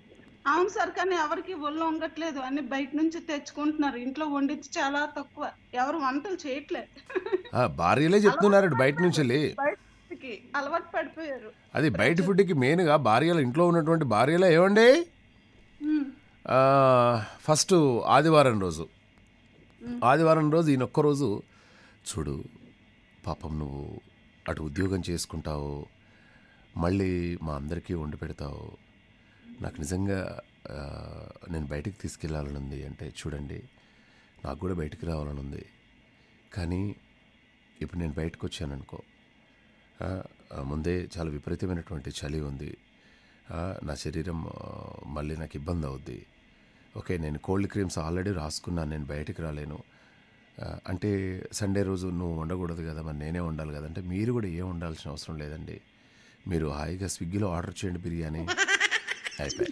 అవును సార్ కానీ ఎవరికి ఒళ్ళు వంగట్లేదు అన్ని బయట నుంచి తెచ్చుకుంటున్నారు ఇంట్లో వండించి చాలా తక్కువ ఎవరు వంటలు చేయట్లేదు ఆ, భార్యలే చెప్తున్నారు బయట నుంచి వెళ్ళి బయటకి అలవాటు పడిపోయారు అది బయట ఫుడ్కి మెయిన్గా భార్యలు ఇంట్లో ఉన్నటువంటి భార్యలే ఏమండి ఉమ్, ఆ, ఫస్ట్ ఆదివారం రోజు ఆదివారం రోజు ఈయన ఒక్క రోజు చూడు పాపం నువ్వు అటు ఉద్యోగం చేసుకుంటావు మళ్ళీ మా అందరికీ వండి పెడతావు నాకు నిజంగా ఆ, నేను బయటికి తీసుకెళ్ళాలని ఉంది అంటే చూడండి నాకు కూడా బయటికి రావాలని ఉంది కానీ ఇప్పుడు నేను బయటకు వచ్చాననుకో ఆ, ఆ, ముందే చాలా విపరీతమైనటువంటి చలి ఉంది ఆ, నా శరీరం ఆ, మళ్ళీ నాకు ఇబ్బంది అవుద్ది ఓకే నేను కోల్డ్ క్రీమ్స్ ఆల్రెడీ రాసుకున్నాను నేను బయటికి రాలేను ఆ, అంటే సండే రోజు నువ్వు ఉండకూడదు కదా మరి నేనే ఉండాలి కదా అంటే మీరు కూడా ఏం ఉండాల్సిన అవసరం లేదండి మీరు హాయిగా స్విగ్గీలో ఆర్డర్ చేయండి బిర్యానీ అయిపోయి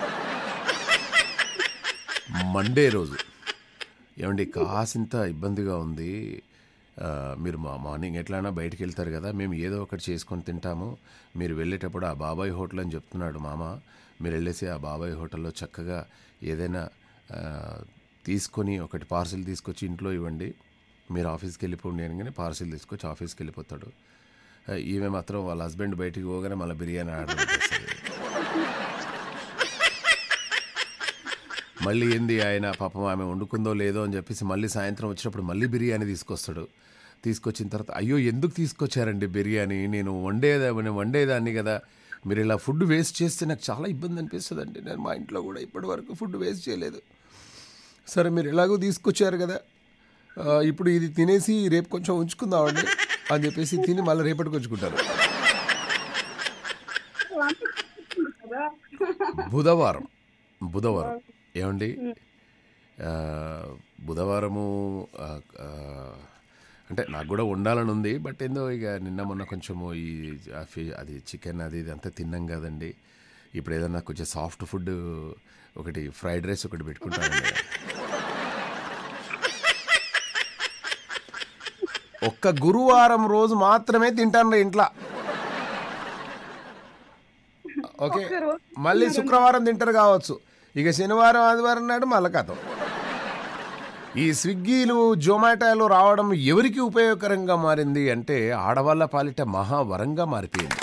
మండే రోజు ఏమండి కాసింత ఇబ్బందిగా ఉంది ఆ, మీరు మా మార్నింగ్ ఎట్లైనా బయటికి వెళ్తారు కదా మేము ఏదో ఒకటి చేసుకొని తింటాము మీరు వెళ్ళేటప్పుడు ఆ బాబాయ్ హోటల్ అని చెప్తున్నాడు మామ మీరు వెళ్ళేసి ఆ బాబాయ్ హోటల్లో చక్కగా ఏదైనా ఆ, తీసుకొని ఒకటి పార్సిల్ తీసుకొచ్చి ఇంట్లో ఇవ్వండి మీరు ఆఫీస్కి వెళ్ళిపోండి అనగానే పార్సిల్ తీసుకొచ్చి ఆఫీస్కి వెళ్ళిపోతాడు ఆ, ఈమె మాత్రం వాళ్ళ హస్బెండ్ బయటికి పోగానే మళ్ళీ బిర్యానీ ఆర్డర్ పెట్టేస్తుంది మళ్ళీ ఏంది ఆయన పాపం ఆమె వండుకుందో లేదో అని చెప్పేసి మళ్ళీ సాయంత్రం వచ్చినప్పుడు మళ్ళీ బిర్యానీ తీసుకొస్తాడు తీసుకొచ్చిన తర్వాత అయ్యో ఎందుకు తీసుకొచ్చారండి బిర్యానీ నేను వండేదా నేను వండేదాన్ని కదా మీరు ఇలా ఫుడ్ వేస్ట్ చేస్తే నాకు చాలా ఇబ్బంది అనిపిస్తుందండి నేను మా ఇంట్లో కూడా ఇప్పటి వరకు ఫుడ్ వేస్ట్ చేయలేదు సరే మీరు ఎలాగో తీసుకొచ్చారు కదా ఆ, ఇప్పుడు ఇది తినేసి రేపు కొంచెం ఉంచుకుందామండి అని చెప్పేసి తిని మళ్ళీ రేపటికి ఉంచుకుంటారు కదా బుధవారం బుధవారం ఏమండి ఆ, బుధవారము ఆ, ఆ, అంటే నాకు కూడా ఉండాలని ఉంది బట్ ఏందో ఇక నిన్న మొన్న కొంచెము ఈ ఆ ఫి- అది చికెన్ అది ఇది అంతా తిన్నాం కదండి ఇప్పుడు ఏదన్నా కొంచెం సాఫ్ట్ ఫుడ్ ఒకటి ఫ్రైడ్ రైస్ ఒకటి పెట్టుకుంటానండి ఒక్క గురువారం రోజు మాత్రమే తింటాను ఇంట్లో ఓకే ఒక్క రోజు మళ్ళీ శుక్రవారం తింటారు కావచ్చు ఇక శనివారం ఆదివారం నాడు మళ్ళీ కథం ఈ స్విగ్గీలు జొమాటోలు రావడం ఎవరికి ఉపయోగకరంగా మారింది అంటే ఆడవాళ్ళ పాలిట మహావరంగా మారిపోయింది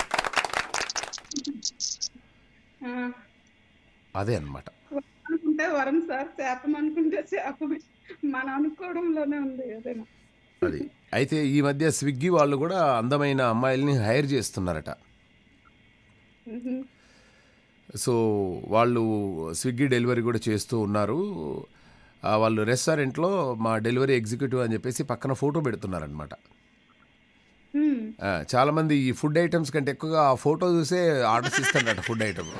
ఆ, అదే అన్నమాట అనుకుంటే వరం సార్ శాపం అనుకుంటే శాపమే మన అనుకోవడంలోనే ఉంది ఏదైనా అది అయితే ఈ మధ్య స్విగ్గీ వాళ్ళు కూడా అందమైన అమ్మాయిల్ని హైర్ చేస్తున్నారట ఉహు. సో వాళ్ళు స్విగ్గీ డెలివరీ కూడా చేస్తూ ఉన్నారు ఆ, వాళ్ళు రెస్టారెంట్లో మా డెలివరీ ఎగ్జిక్యూటివ్ అని చెప్పేసి పక్కన ఫోటో పెడుతున్నారనమాట ఉమ్. ఆ, చాలా మంది ఈ ఫుడ్ ఐటమ్స్ కంటే ఎక్కువగా ఆ ఫోటో చూసే ఆర్డర్స్ ఇస్తారట ఫుడ్ ఐటమ్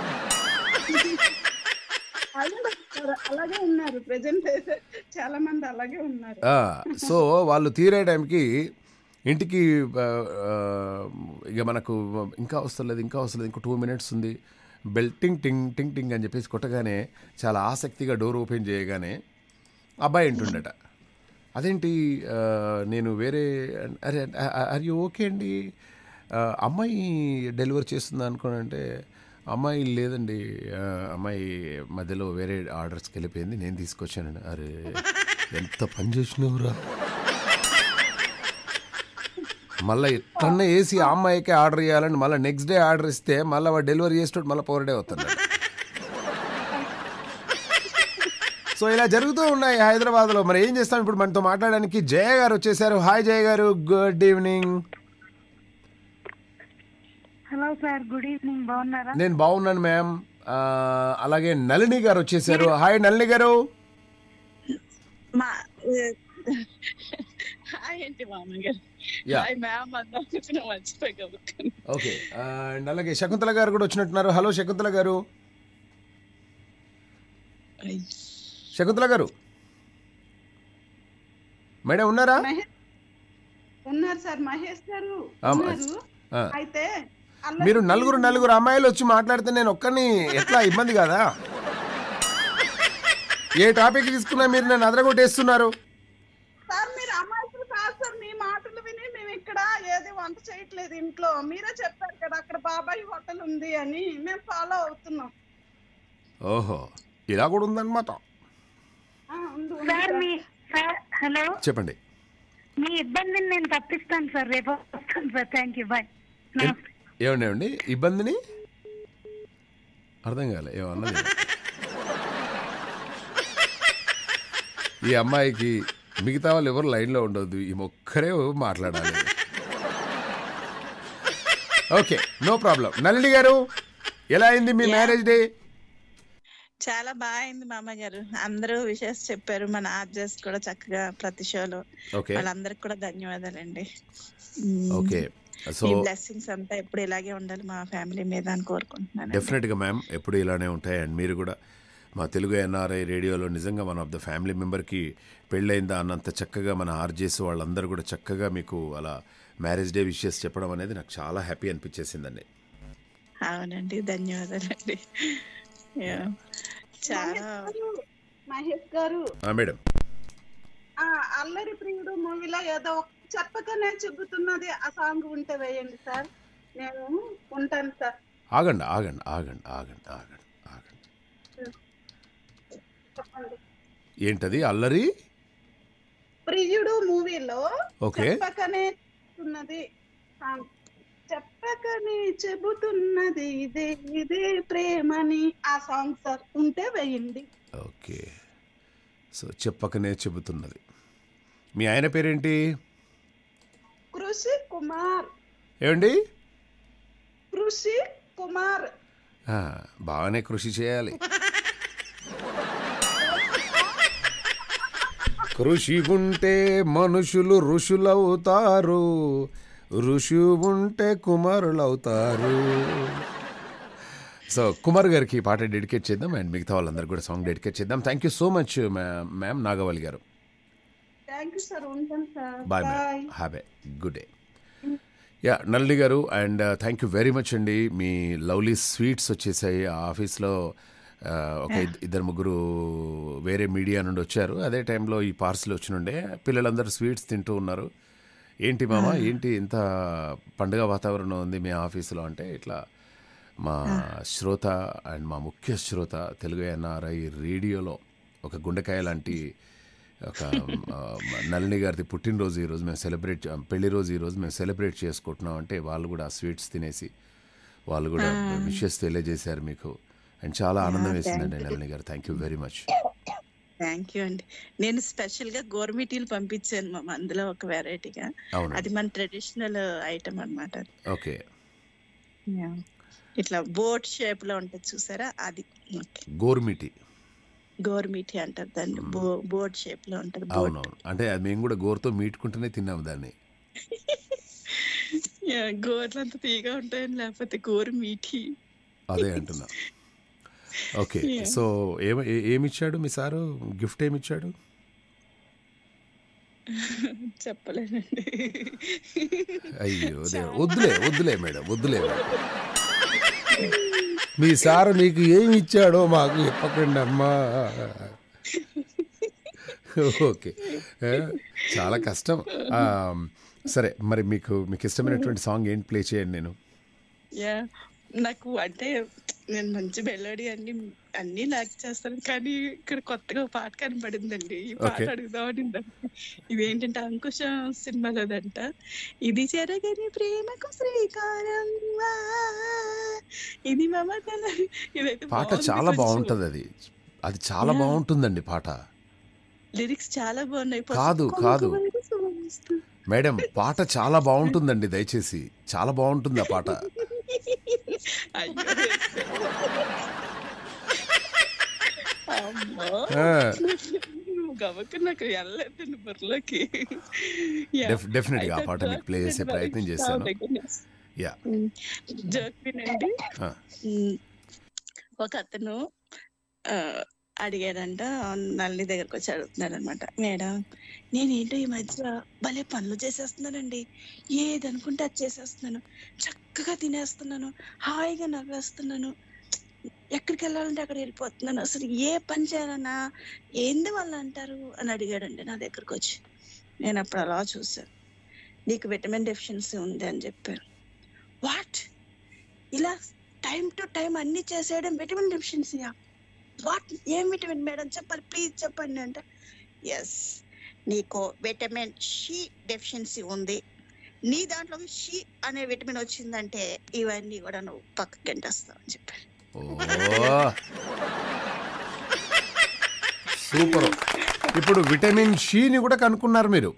అలాగే ఉన్నారు, అలాగే ఉన్నారు ప్రెసెంట్ అయితే చాలా మంది అలాగే ఉన్నారు సో వాళ్ళు తీరే టైంకి ఇంటికి ఆ, ఆ, ఇక మనకు ఇంకా వస్తలేదు ఇంకా వస్తలేదు ఇంకో టూ మినిట్స్ ఉంది బెల్ టింగ్ టింగ్ టింగ్ టింగ్ అని చెప్పేసి కొట్టగానే చాలా ఆసక్తిగా డోర్ ఓపెన్ చేయగానే అబ్బాయి వింటుండట అదేంటి ఆ, నేను వేరే అరే అరే ఓకే అండి ఆ, అమ్మాయి డెలివరీ చేస్తుందా అనుకోనంటే అమ్మాయి లేదండి ఆ, అమ్మాయి మధ్యలో వేరే ఆర్డర్స్కి వెళ్ళిపోయింది నేను తీసుకొచ్చానండి అరే ఎంత పని చేసినవురా మళ్ళీ ఎట్లన్నా వేసి ఆ అమ్మాయికే ఆర్డర్ చేయాలని మళ్ళీ నెక్స్ట్ డే ఆర్డర్ ఇస్తే మళ్ళీ వాడు డెలివరీ చేసేటప్పుడు మళ్ళీ పవర్ డే వస్తున్నాడు సో ఇలా జరుగుతూ ఉన్నాయి హైదరాబాద్లో మరి ఏం చేస్తాం ఇప్పుడు మనతో మాట్లాడడానికి జయ గారు వచ్చేసారు hi Jaya garu good evening hello sir good evening బాగున్నారా నేను బాగున్నాను మ్యామ్ ఆ, అలాగే నళిని గారు వచ్చేసారు హాయ్ నళిని గారు మా హాయ్ ఏంటి మామగారు యా హాయ్ మ్యామ్ అన్నా కూర్చుని మర్చిపోయి ఓకే అండ్ అలాగే శకుంతల గారు కూడా వచ్చినట్టున్నారు హలో శకుంతల గారు శకుంతల గారు మేడం ఉన్నారా మహేష్ ఉన్నారు సార్ మహేష్ గారు ఆ, ఉన్నారు ఆ. అయితే అల్లరి మీరు నలుగురు నలుగురు అమ్మాయిలు వచ్చి మాట్లాడితే నేను ఒక్కరిని ఎట్లా ఇబ్బంది కాదా ఏ టాపిక్ తీసుకున్నా మీరు నన్ను అదరగొట్టేస్తున్నారు సార్ మీరు అమాయకులు కాదు సార్ మీ మాటలు విని మేము ఇక్కడ ఏది వంట చేయట్లేదు ఇంట్లో మీరే చెప్పారు కదా అక్కడ బాబాయ్ హోటల్ ఉంది అని మేము ఫాలో అవుతున్నాం ఓహో ఇలా కూడా ఉందన్నమాట ఆ, ఉండు, ఉండు సార్ సార్. మీ సార్ హలో చెప్పండి మీ ఇబ్బందిని నేను తప్పిస్తాను సార్ రేపు వస్తాను సార్ థ్యాంక్ యూ బాయ్ ఏం- ఏమండి ఏమండి ఇబ్బందిని అర్థం కాలే ఏమన్నది ఈ అమ్మాయికి మిగతా వాళ్ళు ఎవరు లైన్లో ఉండొద్దు ఈ ఒక్కరే మాట్లాడాలి ఓకే నో ప్రాబ్లం నళిని గారు ఎలా అయింది మీ మ్యారేజ్ డే చాలా బాగా అయింది మామ గారు అందరూ విషయాలు చెప్పారు మన ఆర్జెస్ కూడా చక్కగా ప్రతి షోలో ఓకే వాళ్ళందరికి కూడా ధన్యవాదాలండి ఓకే సో ఈ బ్లెస్సింగ్స్ అంతా ఎప్పుడు ఇలాగే ఉండాలి మా ఫ్యామిలీ మీద అని కోరుకుంటున్నాను డెఫినెట్గా మ్యామ్ ఎప్పుడు ఇలానే ఉంటాయి అండ్ మీరు కూడా మా తెలుగు ఎన్ఆర్ఐ రేడియోలో నిజంగా మన ఆఫ్ ద ఫ్యామిలీ మెంబర్కి పెళ్ళైందా అన్నంత చక్కగా మన ఆర్జేస్ వాళ్ళందరూ కూడా చక్కగా మీకు అలా మ్యారేజ్ డే విషయస్ చెప్పడం అనేది నాకు చాలా హ్యాపీ అనిపించేసిందండి అవునండి ధన్యవాదాలండి Yeah. చాలా మహేష్ గారు, మహేష్ గారు ఆ, మేడం ఆ అల్లరి ప్రియుడు మూవీలో ఏదో ఒక చెప్పకనే చెబుతున్నది ఆ సాంగ్ ఉంటే వేయండి సార్ నేను ఉంటాను సార్ ఆగండి ఆగండి ఆగండి ఆగండి ఆగండి ఆగండి చెప్పండి ఏంటది అల్లరి ప్రియుడు మూవీలో ఓకే చెప్పకనే చెబుతున్నది సాంగ్ చెప్పకనే చెబుతున్నది ఇదే ఇదే ప్రేమని ఆ సాంగ్ సార్ ఉంటే వేయండి ఓకే సో చెప్పకనే చెబుతున్నది మీ ఆయన పేరేంటి కృషి కుమార్ ఏమండి కృషి కుమార్ ఆ, బాగానే కృషి చేయాలి కృషి ఉంటే మనుషులు ఋషులవుతారు ఋషి ఉంటే కుమారులవుతారు సో కుమార్ గారికి ఈ పాట డెడికేట్ చేద్దాం అండ్ మిగతా వాళ్ళందరికీ కూడా సాంగ్ డెడికేట్ చేద్దాం thank you so much ma'am Nagavalli garu thank you sir ఉంటాను sir bye bye madam have a good day yeah Nalli garu and thank you very much అండి మీ లవ్లీ స్వీట్స్ వచ్చేసాయి ఆ ఆఫీస్లో ఆ, ఒక ఇద్- ఇద్దరు ముగ్గురు వేరే మీడియా నుండి వచ్చారు అదే టైంలో ఈ పార్సల్ వచ్చినుండే పిల్లలందరూ స్వీట్స్ తింటూ ఉన్నారు ఏంటి మామ ఏంటి ఇంత పండుగ వాతావరణం ఉంది మీ ఆఫీసులో అంటే ఇట్లా మా శ్రోత అండ్ మా ముఖ్య శ్రోత తెలుగు ఎన్ఆర్ఐ రేడియోలో ఒక గుండెకాయ లాంటి ఒక ఆ, నళిని గారిది పుట్టినరోజు ఈరోజు మేము సెలబ్రేట్ పెళ్లి రోజు ఈరోజు మేము సెలబ్రేట్ చేసుకుంటున్నాం అంటే వాళ్ళు కూడా ఆ స్వీట్స్ తినేసి వాళ్ళు కూడా విషెస్ తెలియజేశారు మీకు అండ్ చాలా ఆనందం వేసిందండి Nalini garu thank you very much thank you అండి నేను స్పెషల్ గా గోర్మిటీలు పంపించాను మామ అందులో ఒక వెరైటీగా అవును అది మన ట్రెడిషనల్ ఐటమ్ అన్నమాట ఓకే ఇట్లా బోట్ షేప్ లో ఉంటది చూసారా అది గోర్మిటి గోర్మిటీ అంటారు దాన్ని బో బోట్ షేప్ లో ఉంటది బోట్ అవునవును అంటే అది మేము కూడా గోరుతో మీటుకుంటూనే తిన్నాము దాన్ని గోర్లు అంత తీగా ఉంటాయని లేకపోతే గోరు మీఠీ అదే అంటున్నా ఓకే Yeah. సో ఏమి ఏ- ఏమిచ్చాడు మీ సారు గిఫ్ట్ ఏమిచ్చాడు చెప్పలేనండి అయ్యో దేవుడు. వద్దులే వద్దులే మేడం వద్దులే మేడం మీ సారు మీకు ఏమి ఇచ్చాడో మాకు చెప్పకండి అమ్మా ఓకే ఏ, చాలా కష్టం ఆ, సరే మరి మీకు మీకు ఇష్టమైనటువంటి సాంగ్ ఏంటి ప్లే చేయండి నేను యా నాకు అంటే నేను మంచి మెలోడీ అన్ని అన్ని నాకు చేస్తాను కానీ ఇక్కడ కొత్తగా ఒక పాట కనపడిందండి ఈ పాట Okay. అడుగుదామని ఇదేంటంటే అంకుశం సినిమాలోదంట ఇది చెరగని ప్రేమకు శ్రీకారం ఆ, ఇది మమతల ఇదైతే పాట బాగుంది చాలా కొంచెం. బాగుంటుంది అది అది చాలా Yeah. బాగుంటుందండి పాట లిరిక్స్ చాలా బాగున్నాయి కాదు, పసుపు కాదు. కుంకుమలకు శోభిస్తూ. మేడం పాట చాలా బాగుంటుందండి దయచేసి చాలా బాగుంటుంది ఆ పాట అయ్యో అమ్మో ఆ, నువ్వు గబక్క నాకు వెళ్ళలేదండి బుర్రలోకి డెఫ్- డెఫినెట్గా ఆ పాట మీకు ప్లే చేసే ప్రయత్నం చేస్తాను యా జోక్ వినండి ఆ. ఉమ్, ఒక అతను ఆ, అడిగాడంట నల్లి దగ్గరకు వచ్చి అడుగుతున్నాడు అనమాట మేడం నేనేంటో ఈ మధ్య భలే పనులు చేసేస్తున్నానండి ఏది అనుకుంటే అది చేసేస్తున్నాను చక్కగా తినేస్తున్నాను హాయిగా నవ్వేస్తున్నాను ఎక్కడికి వెళ్ళాలంటే అక్కడ వెళ్ళిపోతున్నాను అసలు ఏ పని చేయాలన్నా ఏంది వాళ్ళు అంటారు అని అడిగాడండి నా దగ్గరకు వచ్చి నేను అప్పుడు అలా చూసాను నీకు విటమిన్ డెఫిషియన్సీ ఉంది అని చెప్పాను వాట్ ఇలా టైం టు టైం అన్ని చేసేయడం విటమిన్ డెఫిషియన్సీయా వాట్ ఏం విటమిన్ మేడం చెప్పాలి ప్లీజ్ చెప్పండి అంటే ఎస్ నీకు విటమిన్ షి డెఫిషియన్సీ ఉంది నీ దాంట్లో షి అనే విటమిన్ వచ్చిందంటే ఇవన్నీ కూడా నువ్వు పక్కకి గంటేస్తావు అని చెప్పారు ఓ సూపర్ ఇప్పుడు విటమిన్ షీని కూడా కనుక్కున్నారు మీరు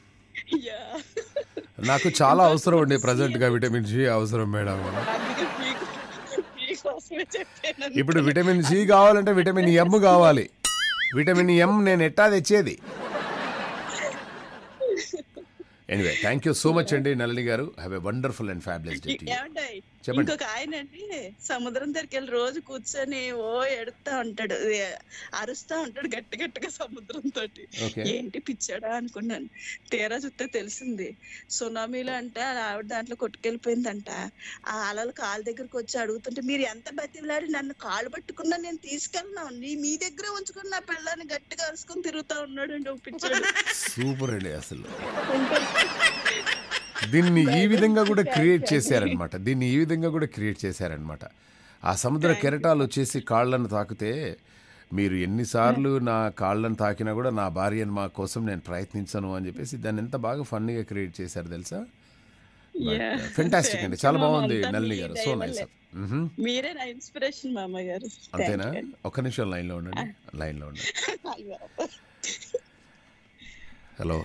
నాకు చాలా అవసరం అండి ప్రజెంట్ గా విటమిన్ షీ అవసరం మేడం అందుకే మీకు మీకోసమే చెప్పాను ఇప్పుడు విటమిన్ సి కావాలంటే విటమిన్ ఎం కావాలి విటమిన్ ఎం నేను ఎట్టా తెచ్చేది anyway thank you so much అండి Nalini garu have a wonderful and fabulous day to ఏమంటాయి చెప్పండి. ఇంకొక ఆయన అండి సముద్రం దగ్గరికి వెళ్ళి రోజు కూర్చొని ఓ ఎడుతా ఉంటాడు ఏ, అరుస్తా ఉంటాడు గట్టి గట్టిగా సముద్రం తోటి ఓకే ఏంటి పిచ్చాడా అనుకున్నాను తీరా చూస్తే తెలిసింది సునామీలో అంటే ఆ ఆవిడ దాంట్లో కొట్టుకెళ్ళిపోయిందంట ఆ అలలు కాలు దగ్గరకు వచ్చి అడుగుతుంటే మీరు ఎంత బతిలాడి నన్ను కాలు పట్టుకున్నా నేను తీసుకెళ్ళను నీ మీ దగ్గరే ఉంచుకుని నా పిల్లని గట్టిగా అరుచుకొని తిరుగుతా ఉన్నాడు అండి ఒక పిచ్చాడు సూపర్ అండి అసలు దీన్ని ఈ విధంగా కూడా క్రియేట్ చేశారనమాట దీన్ని ఈ విధంగా కూడా క్రియేట్ చేశారనమాట ఆ సముద్ర కెరటాలు వచ్చేసి కాళ్ళను తాకితే మీరు ఎన్నిసార్లు నా కాళ్ళను తాకినా కూడా నా భార్యను మా కోసం నేను ప్రయత్నించను అని చెప్పేసి దాన్ని ఎంత బాగా ఫన్నీగా క్రియేట్ చేశారు తెలుసా Yeah. ఫెంటాస్టిక్ అండి చాలా Thank you, బాగుంది మామ. అంతా నల్లి మీ గారు దయ సో వల్లే. నైస్ మీరే నా ఇన్స్పిరేషన్ మామ గారు అంతేనా ఒక్క నిమిషం లైన్లో ఉండండి లైన్లో ఉండండి హలో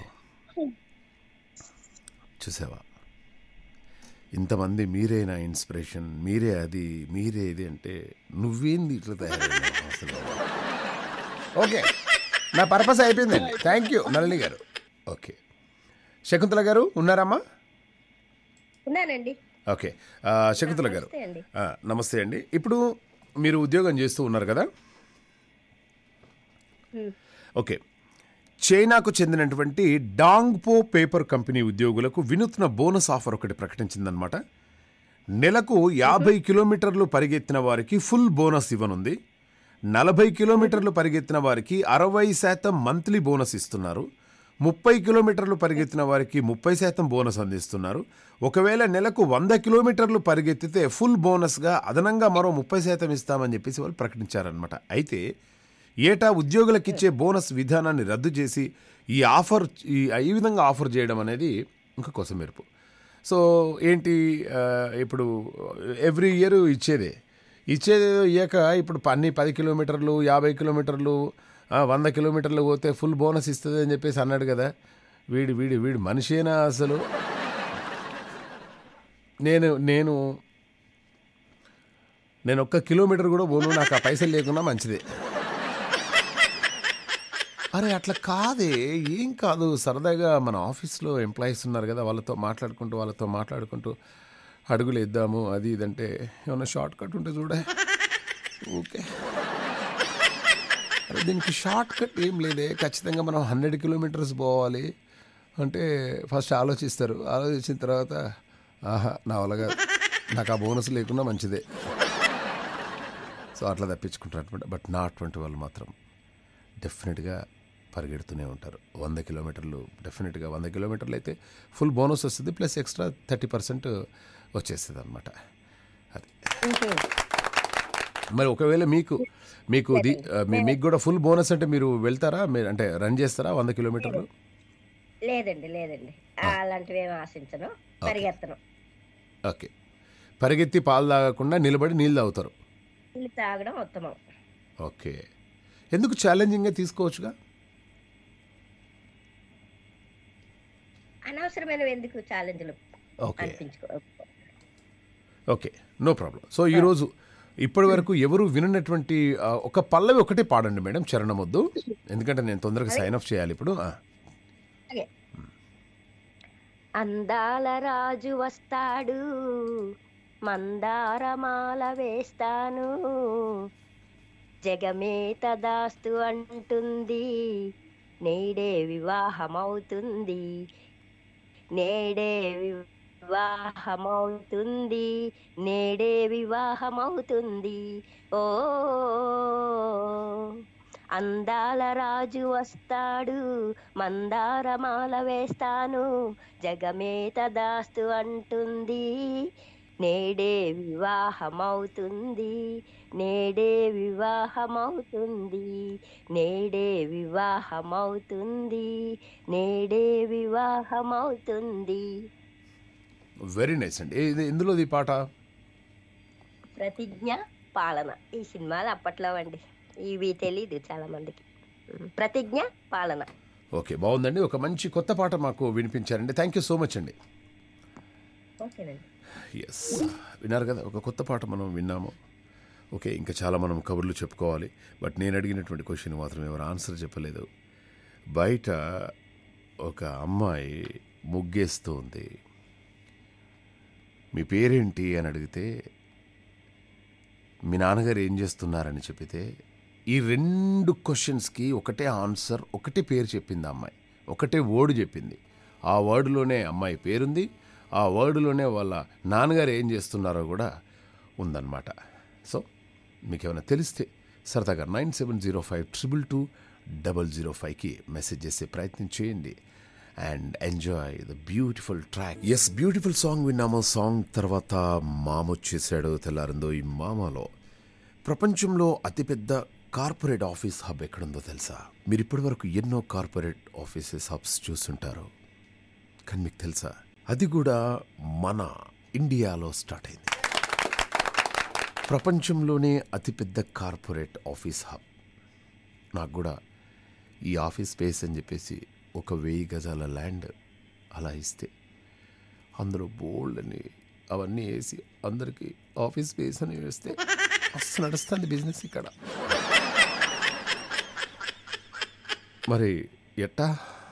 చూసావా ఇంతమంది మీరే నా ఇన్స్పిరేషన్ మీరే అది మీరే ఇది అంటే నువ్వేంది ఇట్లా తయారైనావు అసలు ఓకే నా పర్పస్ అయిపోయిందండి థ్యాంక్ యూ నళిని గారు ఓకే శకుంతల గారు ఉన్నారమ్మా ఉన్నానండి ఓకే ఆ, శకుంతల గారు నమస్తే అండి ఆ, నమస్తే అండి ఇప్పుడు మీరు ఉద్యోగం చేస్తూ ఉన్నారు కదా Hmm. ఓకే చైనాకు చెందినటువంటి డాంగ్పో పేపర్ కంపెనీ ఉద్యోగులకు వినూత్న బోనస్ ఆఫర్ ఒకటి ప్రకటించిందనమాట నెలకు యాభై కిలోమీటర్లు పరిగెత్తిన వారికి ఫుల్ బోనస్ ఇవ్వనుంది నలభై కిలోమీటర్లు పరిగెత్తిన వారికి అరవై శాతం మంత్లీ బోనస్ ఇస్తున్నారు ముప్పై కిలోమీటర్లు పరిగెత్తిన వారికి ముప్పై శాతం బోనస్ అందిస్తున్నారు ఒకవేళ నెలకు వంద కిలోమీటర్లు పరిగెత్తితే ఫుల్ బోనస్గా అదనంగా మరో ముప్పై శాతం ఇస్తామని చెప్పేసి వాళ్ళు ప్రకటించారనమాట అయితే ఏటా ఉద్యోగులకు ఇచ్చే బోనస్ విధానాన్ని రద్దు చేసి ఈ ఆఫర్ ఈ ఈ విధంగా ఆఫర్ చేయడం అనేది ఇంకా కోసం మెరుపు సో ఏంటి ఆ, ఇప్పుడు ఎవ్రీ ఇయర్ ఇచ్చేదే ఇచ్చేది ఇయ్యాక ఇప్పుడు అన్ని పది కిలోమీటర్లు యాభై కిలోమీటర్లు ఆ, వంద కిలోమీటర్లు పోతే ఫుల్ బోనస్ ఇస్తుంది అని చెప్పేసి అన్నాడు కదా వీడి వీడి వీడి మనిషేనా అసలు నేను నేను నేను ఒక్క కిలోమీటర్ కూడా పోను నాకు ఆ పైసలు లేకున్నా మంచిదే అరే అట్లా కాదే ఏం కాదు సరదాగా మన ఆఫీస్లో ఎంప్లాయీస్ ఉన్నారు కదా వాళ్ళతో మాట్లాడుకుంటూ వాళ్ళతో మాట్లాడుకుంటూ అడుగులు ఇద్దాము అది ఇదంటే ఏమన్నా షార్ట్ కట్ ఉంటే చూడే ఓకే అరే దీనికి షార్ట్ కట్ ఏం లేదే ఖచ్చితంగా మనం హండ్రెడ్ కిలోమీటర్స్ పోవాలి అంటే ఫస్ట్ ఆలోచిస్తారు ఆలోచించిన తర్వాత ఆహా నా వల్ల కాదు నాకు ఆ బోనస్ లేకున్నా మంచిదే సో అట్లా తప్పించుకుంటారు అనమాట బట్ నా అటువంటి వాళ్ళు మాత్రం డెఫినెట్గా పరిగెడుతూనే ఉంటారు వంద కిలోమీటర్లు డెఫినెట్గా వంద కిలోమీటర్లు అయితే ఫుల్ బోనస్ వస్తుంది ప్లస్ ఎక్స్ట్రా థర్టీ పర్సెంట్ వచ్చేస్తుంది అనమాట అది మరి ఒకవేళ మీకు మీకు ది మీ- మీకు కూడా ఫుల్ బోనస్ అంటే మీరు వెళ్తారా మీరు అంటే రన్ చేస్తారా వంద కిలోమీటర్లు లేదండి లేదండి అలాంటివి ఏమి ఆశించను పరిగెత్తను ఓకే పరిగెత్తి పాలు తాగకుండా నిలబడి నీళ్ళు తాగుతారు నీళ్ళు తాగడం ఉత్తమం ఓకే ఎందుకు ఛాలెంజింగ్గా తీసుకోవచ్చుగా అనవసరమైనవి ఎందుకు ఛాలెంజ్లు ఓకే అనిపించుకో ఓకే నో ప్రాబ్లం సో ఈరోజు ఇప్పటి వరకు ఎవరు విననటువంటి ఆ, ఒక పల్లవి ఒకటే పాడండి మేడం చరణం వద్దు ఎందుకంటే నేను తొందరగా సైన్ అప్ చేయాలి ఇప్పుడు ఆ, అందాల రాజు వస్తాడు మందారమాల వేస్తాను జగమే తదాస్తు అంటుంది నేడే వివాహమవుతుంది నేడే వివాహమవుతుంది నేడే వివాహమవుతుంది ఓ అందాల రాజు వస్తాడు మందారమాల వేస్తాను జగమే తదాస్తు అంటుంది నేడే వివాహమవుతుంది నేడే వివాహమవుతుంది నేడే వివాహమవుతుంది నేడే వివాహమవుతుంది వెరీ నైస్ అండి ఇది ఎందులోది ఈ పాట ప్రతిజ్ఞ పాలన ఈ సినిమాలు అప్పట్లో అండి ఇవి తెలీదు చాలా మందికి ప్రతిజ్ఞ పాలన ఓకే బాగుందండి ఒక మంచి కొత్త పాట మాకు వినిపించారండి థ్యాంక్ యూ సో మచ్ అండి ఓకేనండి ఎస్ విన్నారు కదా ఒక కొత్త పాట మనం విన్నాము ఓకే ఇంకా చాలా మనం కబుర్లు చెప్పుకోవాలి బట్ నేను అడిగినటువంటి క్వశ్చన్ మాత్రం ఎవరు ఆన్సర్ చెప్పలేదు బయట ఒక అమ్మాయి ముగ్గేస్తూ ఉంది మీ పేరేంటి అని అడిగితే మీ నాన్నగారు ఏం చేస్తున్నారని చెప్పితే ఈ రెండు క్వశ్చన్స్కి ఒకటే ఆన్సర్ ఒకటే పేరు చెప్పింది ఆ అమ్మాయి ఒకటే వర్డ్ చెప్పింది ఆ వర్డ్లోనే అమ్మాయి పేరుంది ఆ వర్డ్లోనే వాళ్ళ నాన్నగారు ఏం చేస్తున్నారో కూడా ఉందన్నమాట సో మీకు ఏమైనా తెలిస్తే సరదాగా nine seven zero five triple two double zero ఫైవ్కి మెసేజ్ చేసే ప్రయత్నం చేయండి and enjoy the beautiful track yes beautiful song విన్నాము సాంగ్ తర్వాత మామ వచ్చేసాడు తెల్లారిందో ఈ మామలో ప్రపంచంలో అతిపెద్ద కార్పొరేట్ ఆఫీస్ హబ్ ఎక్కడుందో తెలుసా మీరు ఇప్పటివరకు ఎన్నో కార్పొరేట్ ఆఫీసెస్ హబ్స్ చూస్తుంటారు కానీ మీకు తెలుసా అది కూడా మన ఇండియాలో స్టార్ట్ అయింది ప్రపంచంలోనే అతిపెద్ద కార్పొరేట్ ఆఫీస్ హబ్ నాకు కూడా ఈ ఆఫీస్ స్పేస్ అని చెప్పేసి ఒక వెయ్యి గజాల ల్యాండ్ అలా ఇస్తే అందులో బోల్డ్ అని అవన్నీ వేసి అందరికీ ఆఫీస్ స్పేస్ అని వేస్తే మస్తు నడుస్తుంది బిజినెస్ ఇక్కడ మరి ఎట్టా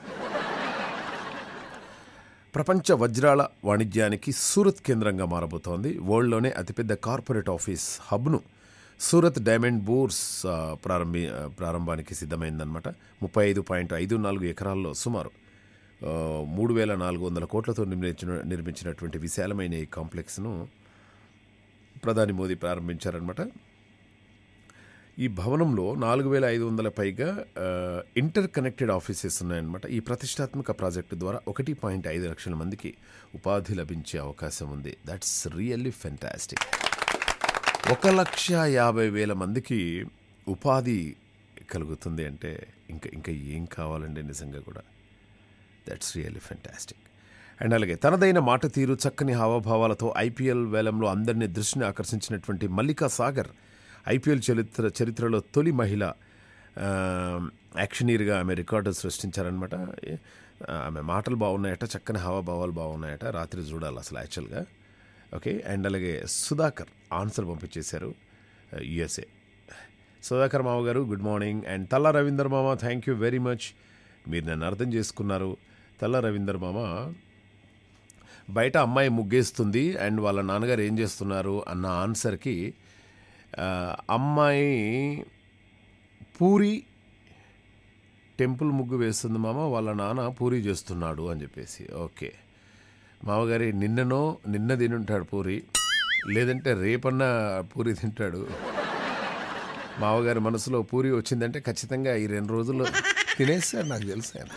ప్రపంచ వజ్రాల వాణిజ్యానికి సూరత్ కేంద్రంగా మారబోతోంది వరల్డ్లోనే అతిపెద్ద కార్పొరేట్ ఆఫీస్ హబ్ను సూరత్ డైమండ్ బోర్స్ ఆ, ప్రారంభి ఆ, ప్రారంభానికి సిద్ధమైందనమాట ముప్పై ఐదు పాయింట్ ఐదు నాలుగు ఎకరాల్లో సుమారు ఆ, మూడు వేల నాలుగు వందల కోట్లతో నిర్మించిన నిర్మించినటువంటి విశాలమైన ఈ కాంప్లెక్స్ను ప్రధాని మోదీ ప్రారంభించారనమాట ఈ భవనంలో నాలుగు వేల ఐదు వందల పైగా ఆ, ఇంటర్ కనెక్టెడ్ ఆఫీసెస్ ఉన్నాయన్నమాట ఈ ప్రతిష్టాత్మక ప్రాజెక్టు ద్వారా ఒకటి పాయింట్ ఐదు లక్షల మందికి ఉపాధి లభించే అవకాశం ఉంది దట్స్ రియల్లీ ఫెంటాస్టిక్ ఒక లక్ష యాభై వేల మందికి ఉపాధి కలుగుతుంది అంటే ఇంకా ఇంకా ఏం కావాలండి నిజంగా కూడా దట్స్ రియల్లీ ఫెంటాస్టిక్ అండ్ అలాగే తనదైన మాట తీరు చక్కని హావభావాలతో ఐపీఎల్ వేలంలో అందరినీ దృష్టిని ఆకర్షించినటువంటి మల్లికా సాగర్ ఐపీఎల్ చరిత్ర చరిత్రలో తొలి మహిళ ఆ, యాక్షనీర్గా ఆమె రికార్డు సృష్టించారనమాట ఏ- ఆమె మాటలు బాగున్నాయట చక్కని హావభావాలు బాగున్నాయట రాత్రి చూడాలి అసలు యాక్చువల్గా ఓకే అండ్ అలాగే సుధాకర్ ఆన్సర్ పంపించేశారు యుఎస్ఏ సుధాకర్ మామ గారు గుడ్ మార్నింగ్ అండ్ తల్ల రవీందర్ మామ థ్యాంక్ యూ వెరీ మచ్ మీరు నన్ను అర్థం చేసుకున్నారు తల్ల రవీందర్ మామ బయట అమ్మాయి ముగ్గేస్తుంది అండ్ వాళ్ళ నాన్నగారు ఏం చేస్తున్నారు అన్న ఆన్సర్కి ఆ, అమ్మాయి పూరి టెంపుల్ ముగ్గు వేస్తుంది మామ వాళ్ళ నాన్న పూరి చేస్తున్నాడు అని చెప్పేసి ఓకే మామగారి నిన్ననో నిన్న తినుంటాడు పూరి లేదంటే రేపన్నా పూరి తింటాడు మామగారి మనసులో పూరి వచ్చిందంటే ఖచ్చితంగా ఈ రెండు రోజుల్లో తినేస్తాడు నాకు తెలుసు ఆయన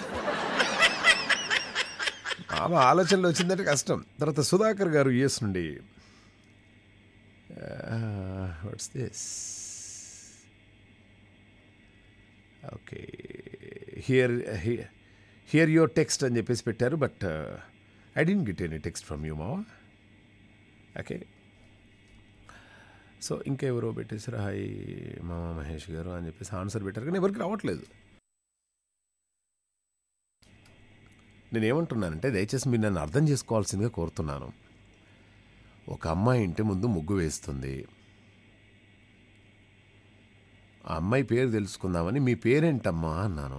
మామ ఆలోచనలు వచ్చిందంటే కష్టం తర్వాత సుధాకర్ గారు యుఎస్ నుండి what's this okay here here your text అని చెప్పేసి పెట్టారు but I didn't get any text from you మావా ఓకే సో ఇంకెవరో పెట్టేసారు హాయ్ మామ మహేష్ గారు అని చెప్పేసి ఆన్సర్ పెట్టారు కానీ ఎవరికి రావట్లేదు నేను ఏమంటున్నానంటే దయచేసి మీరు నన్ను అర్థం చేసుకోవాల్సిందిగా కోరుతున్నాను ఒక అమ్మాయి ఇంటి ముందు ముగ్గు వేస్తుంది ఆ అమ్మాయి పేరు తెలుసుకుందామని మీ పేరేంటమ్మా అన్నాను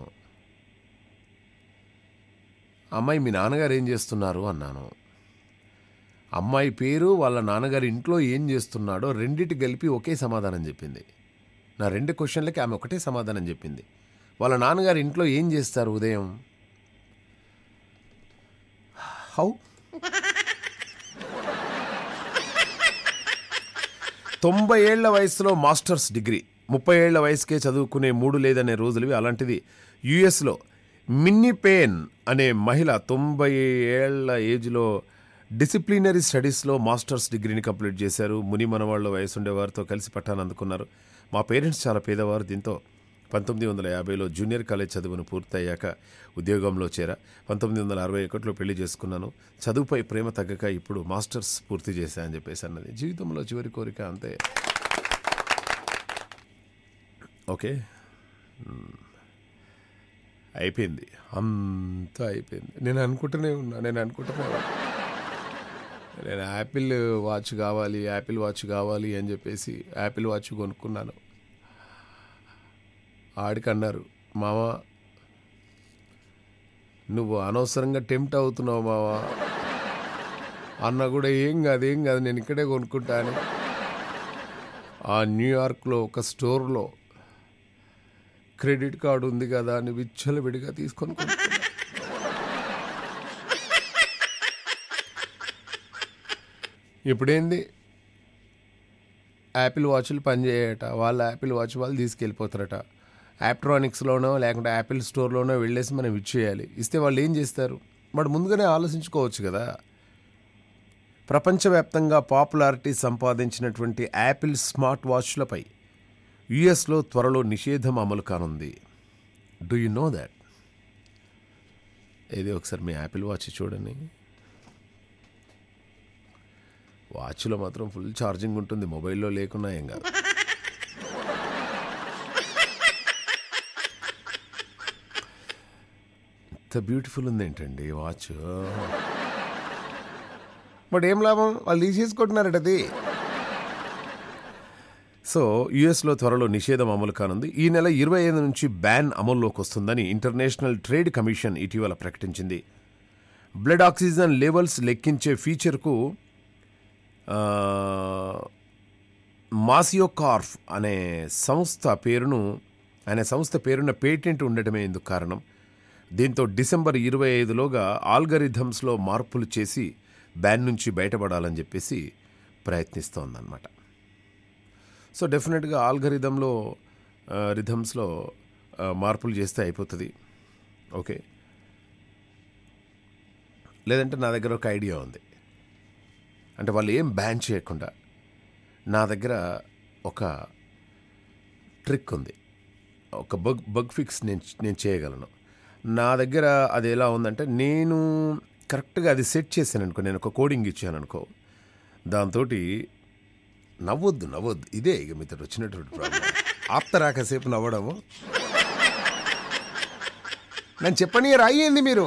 అమ్మాయి మీ నాన్నగారు ఏం చేస్తున్నారు అన్నాను అమ్మాయి పేరు వాళ్ళ నాన్నగారి ఇంట్లో ఏం చేస్తున్నాడో రెండిటి కలిపి ఒకే సమాధానం చెప్పింది నా రెండు క్వశ్చన్లకి ఆమె ఒకటే సమాధానం చెప్పింది వాళ్ళ నాన్నగారి ఇంట్లో ఏం చేస్తారు ఉదయం హౌ తొంభై ఏళ్ల వయసులో మాస్టర్స్ డిగ్రీ ముప్పై ఏళ్ల వయసుకే చదువుకునే మూడు లేదనే రోజులవి అలాంటిది యుఎస్లో మిన్నీ పేన్ అనే మహిళ తొంభై ఏళ్ల ఏజ్లో డిసిప్లినరీ స్టడీస్లో మాస్టర్స్ డిగ్రీని కంప్లీట్ చేశారు ముని మనవాళ్ళ వయసు ఉండేవారితో కలిసి పట్టాను అందుకున్నారు మా పేరెంట్స్ చాలా పేదవారు దీంతో పంతొమ్మిది వందల యాభైలో జూనియర్ కాలేజ్ చదువును పూర్తయ్యాక ఉద్యోగంలో చేరా పంతొమ్మిది వందల అరవై ఒకటిలో పెళ్లి చేసుకున్నాను చదువుపై ప్రేమ తగ్గక ఇప్పుడు మాస్టర్స్ పూర్తి చేశా అని చెప్పేసి అన్నది జీవితంలో చివరి కోరిక అంతే ఓకే మ్మ్. అయిపోయింది అంతా అయిపోయింది నేను అనుకుంటూనే ఉన్నా నేను అనుకుంటూనే ఉన్నా నేను యాపిల్ వాచ్ కావాలి యాపిల్ వాచ్ కావాలి అని చెప్పేసి యాపిల్ వాచ్ కొనుక్కున్నాను ఆడికి అన్నారు మామ నువ్వు అనవసరంగా టెంప్ట్ అవుతున్నావు మామ అన్న కూడా ఏం కాదు ఏం కాదు నేను ఇక్కడే కొనుక్కుంటాను ఆ న్యూయార్క్లో ఒక స్టోర్లో క్రెడిట్ కార్డు ఉంది కదా అని విచ్చలవిడిగా తీసుకొని కొనుక్కున్నా. ఇప్పుడేంది యాపిల్ వాచ్లు పనిచేయట వాళ్ళ యాపిల్ వాచ్ వాళ్ళు తీసుకెళ్ళిపోతారట యాప్ట్రానిక్స్లోనో లేకుంటే యాపిల్ స్టోర్లోనో వెళ్ళేసి మనం ఇచ్చేయాలి ఇస్తే వాళ్ళు ఏం చేస్తారు వాడు ముందుగానే ఆలోచించుకోవచ్చు కదా ప్రపంచవ్యాప్తంగా పాపులారిటీ సంపాదించినటువంటి యాపిల్ స్మార్ట్ వాచ్లపై యుఎస్లో త్వరలో నిషేధం అమలు కానుంది డూ యు నో దాట్ ఇది ఒకసారి మీ యాపిల్ వాచ్ చూడండి వాచ్లో మాత్రం ఫుల్ ఛార్జింగ్ ఉంటుంది మొబైల్లో లేకున్నా ఏం కాదు ఇంత బ్యూటిఫుల్ ఉంది ఏంటండి వాచ్ బట్ ఏం లాభం వాళ్ళు తీసేసుకుంటున్నారట అది సో యుఎస్లో త్వరలో నిషేధం అమలు కానుంది ఈ నెల ఇరవై ఐదు నుంచి బ్యాన్ అమల్లోకి వస్తుందని ఇంటర్నేషనల్ ట్రేడ్ కమిషన్ ఇటీవల ప్రకటించింది బ్లడ్ ఆక్సిజన్ లెవెల్స్ లెక్కించే ఫీచర్కు ఆ, మాసియోకార్ఫ్ అనే సంస్థ పేరును అనే సంస్థ పేరున పేటెంట్ ఉండటమే ఇందుకు కారణం దీంతో డిసెంబర్ ఇరవై ఐదులోగా ఆల్గరిథమ్స్లో మార్పులు చేసి బ్యాన్ నుంచి బయటపడాలని చెప్పేసి ప్రయత్నిస్తోందన్నమాట సో డెఫినెట్గా ఆల్గరిథంలో రిథమ్స్లో ఆ, మార్పులు చేస్తే అయిపోతుంది ఓకే లేదంటే నా దగ్గర ఒక ఐడియా ఉంది అంటే వాళ్ళు ఏం బ్యాన్ చేయకుండా నా దగ్గర ఒక ట్రిక్ ఉంది ఒక బగ్ బగ్ ఫిక్స్ నేను నేను చేయగలను నా దగ్గర అది ఎలా ఉందంటే నేను కరెక్ట్గా అది సెట్ చేశాను అనుకో నేను ఒక కోడింగ్ ఇచ్చాను అనుకో దాంతో నవ్వొద్దు నవ్వొద్దు ఇదే ఇక మీతో వచ్చినటువంటి ప్రాబ్లం ఆప్తరా కాసేపు నవ్వడము నేను చెప్పని రాయింది మీరు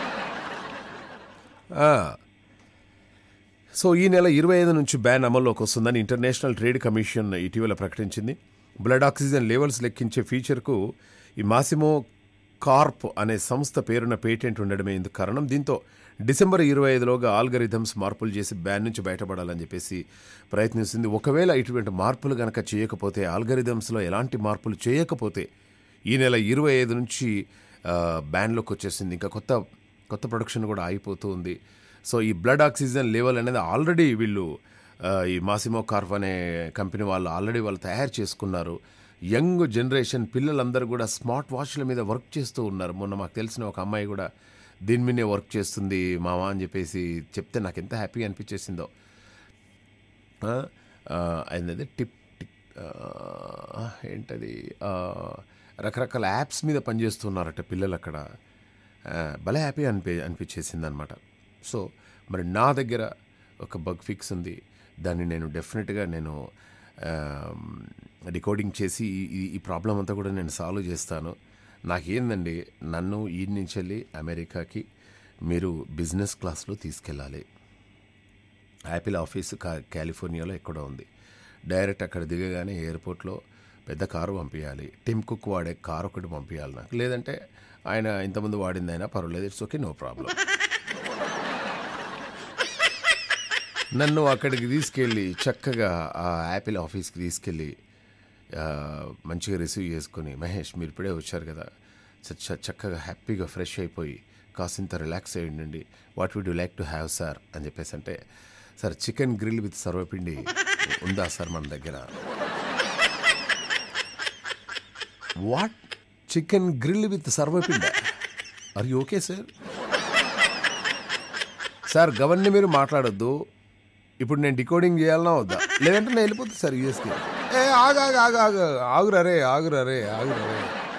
ఆ. సో ఈ నెల ఇరవై ఐదు నుంచి బ్యాన్ అమల్లోకి వస్తుందని ఇంటర్నేషనల్ ట్రేడ్ కమిషన్ ఇటీవల ప్రకటించింది బ్లడ్ ఆక్సిజన్ లెవెల్స్ లెక్కించే ఫీచర్కు ఈ మాసిమో కార్ప్ అనే సంస్థ పేరున పేటెంట్ ఉండడమే ఇందుకు కారణం దీంతో డిసెంబర్ ఇరవై ఐదులోగా ఆల్గరిథమ్స్ మార్పులు చేసి బ్యాన్ నుంచి బయటపడాలని చెప్పేసి ప్రయత్నిస్తుంది ఒకవేళ ఇటువంటి మార్పులు గనక చేయకపోతే ఆల్గరిథమ్స్లో ఎలాంటి మార్పులు చేయకపోతే ఈ నెల ఇరవై ఐదు నుంచి ఆ, బ్యాన్లోకి వచ్చేసింది ఇంకా కొత్త కొత్త ప్రొడక్షన్ కూడా ఆగిపోతూ ఉంది సో ఈ బ్లడ్ ఆక్సిజన్ లెవెల్ అనేది ఆల్రెడీ వీళ్ళు ఆ, ఈ మాసిమో కార్ఫ్ అనే కంపెనీ వాళ్ళు ఆల్రెడీ వాళ్ళు తయారు చేసుకున్నారు యంగ్ జనరేషన్ పిల్లలందరూ కూడా స్మార్ట్ వాచ్ల మీద వర్క్ చేస్తూ ఉన్నారు మొన్న మాకు తెలిసిన ఒక అమ్మాయి కూడా దీని మీదే వర్క్ చేస్తుంది మామ అని చెప్పేసి చెప్తే నాకు ఎంత హ్యాపీగా అనిపించేసిందో ఆ, ఆ, అయినది టిప్ టిక్ ఆ, ఏంటది ఆ, రకరకాల యాప్స్ మీద పనిచేస్తున్నారట పిల్లలు అక్కడ ఆ, భలే హ్యాపీ అనిపి అనిపించేసింది అనమాట సో మరి నా దగ్గర ఒక బగ్ ఫిక్స్ ఉంది దాన్ని నేను డెఫినెట్గా నేను రికార్డింగ్ చేసి ఈ- ఈ ఈ ప్రాబ్లం అంతా కూడా నేను సాల్వ్ చేస్తాను నాకేందండి నన్ను ఈ నుంచి వెళ్ళి అమెరికాకి మీరు బిజినెస్ క్లాస్లో తీసుకెళ్ళాలి యాపిల్ ఆఫీస్ కా కాలిఫోర్నియాలో ఎక్కడో ఉంది డైరెక్ట్ అక్కడ దిగగానే ఎయిర్పోర్ట్లో పెద్ద కారు పంపించాలి టిమ్ కుక్ వాడే కారు ఒకటి పంపించాలి నాకు లేదంటే ఆయన ఇంతకుముందు వాడింది అయినా పర్వాలేదు ఇట్స్ ఓకే నో ప్రాబ్లం నన్ను అక్కడికి తీసుకెళ్ళి చక్కగా ఆ యాపిల్ ఆఫీస్కి తీసుకెళ్ళి ఆ, మంచిగా రిసీవ్ చేసుకొని మహేష్ మీరు ఇప్పుడే వచ్చారు కదా చ- చ- చక్కగా హ్యాపీగా ఫ్రెష్ అయిపోయి కాసింత రిలాక్స్ అయ్యండి what would you like to have sir అని చెప్పేసి అంటే sir chicken grill with sarvapindi ఉందా సార్ మన దగ్గర what chicken grill with sarvapindi are you okay sir sir గవర్ని మీరు మాట్లాడొద్దు ఇప్పుడు నేను డికోడింగ్ చేయాలన్నా వద్దా లేదంటే నేను వెళ్ళిపోతుంది సార్ యూఎస్కి ఏ ఆగు ఆగు ఆగు ఆగు ఆగురరే ఆగురరే ఆగురరే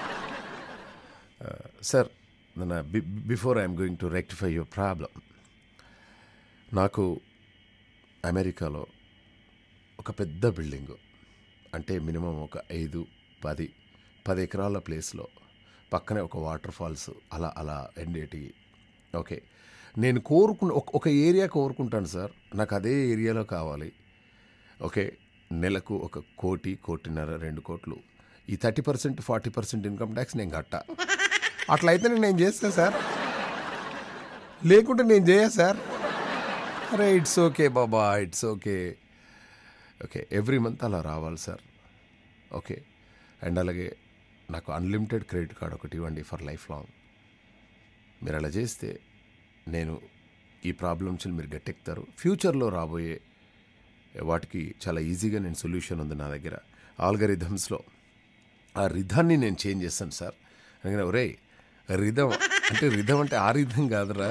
సార్ నా before I'm going to rectify your problem నాకు అమెరికాలో ఒక పెద్ద బిల్డింగు అంటే మినిమం ఒక ఐదు పది పది ఎకరాల ప్లేస్లో పక్కనే ఒక వాటర్ ఫాల్స్ అలా అలా ఎండేటి ఓకే నేను కోరుకున్న ఒక ఒక ఏరియా కోరుకుంటాను సార్ నాకు అదే ఏరియాలో కావాలి ఓకే నెలకు ఒక కోటి కోటిన్నర రెండు కోట్లు ఈ thirty percent forty percent income tax నేను కట్టా అట్లయితే నేను చేస్తా సార్ లేకుంటే నేను చేయ సార్ అరే ఇట్స్ ఓకే బాబా it's okay okay every month అలా రావాలి సార్ ఓకే అండ్ అలాగే నాకు అన్లిమిటెడ్ క్రెడిట్ కార్డ్ ఒకటి ఇవ్వండి ఫర్ లైఫ్ లాంగ్ మీరు అలా చేస్తే నేను ఈ ప్రాబ్లమ్స్ మీరు గట్టెక్కుతారు ఫ్యూచర్లో రాబోయే వాటికి చాలా ఈజీగా నేను సొల్యూషన్ ఉంది నా దగ్గర ఆల్గరిథమ్స్లో ఆ రిధాన్ని నేను చేంజ్ చేస్తాను సార్ అందుకని ఒరే రిధం అంటే రిధం అంటే ఆ రిధం కాదురా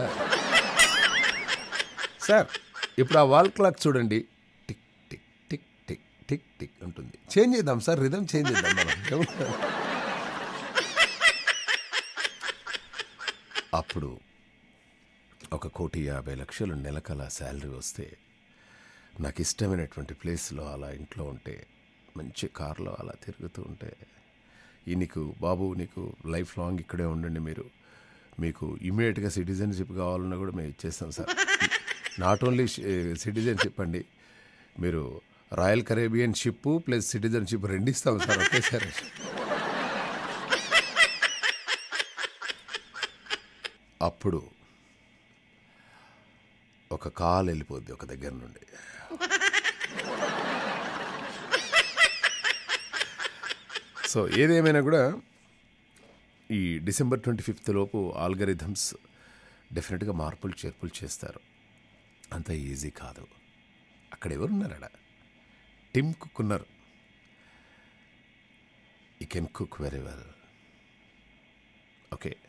సార్ ఇప్పుడు ఆ వాల్ క్లాక్ చూడండి tick tick tick tick tick tick ఉంటుంది చేంజ్ చేద్దాం సార్ రిధం చేంజ్ చేద్దాం మనం ఏమంటారు? అప్పుడు ఒక కోటి యాభై లక్షలు నెలకల శాలరీ వస్తే నాకు ఇష్టమైనటువంటి ప్లేస్లో అలా ఇంట్లో ఉంటే మంచి కార్లో అలా తిరుగుతూ ఉంటే ఈ నీకు బాబు నీకు లైఫ్ లాంగ్ ఇక్కడే ఉండండి మీరు మీకు ఇమీడియట్గా సిటిజన్షిప్ కావాలన్నా కూడా మేము ఇచ్చేస్తాం సార్ నాట్ ఓన్లీ సిటిజన్షిప్ అండి మీరు Royal Caribbean ship plus citizenship రెండు ఇస్తాం సార్ ఒకేసారి అప్పుడు ఒక కాల్ వెళ్ళిపోద్ది ఒక దగ్గర నుండి సో ఏదేమైనా కూడా ఈ డిసెంబర్ ట్వంటీ ఫిఫ్త్ లోపు ఆల్గరిథమ్స్ డెఫినెట్గా మార్పులు చేర్పులు చేస్తారు అంత ఈజీ కాదు అక్కడ ఎవరున్నారడ టిమ్ కుక్ ఉన్నారు ఈ can cook very well okay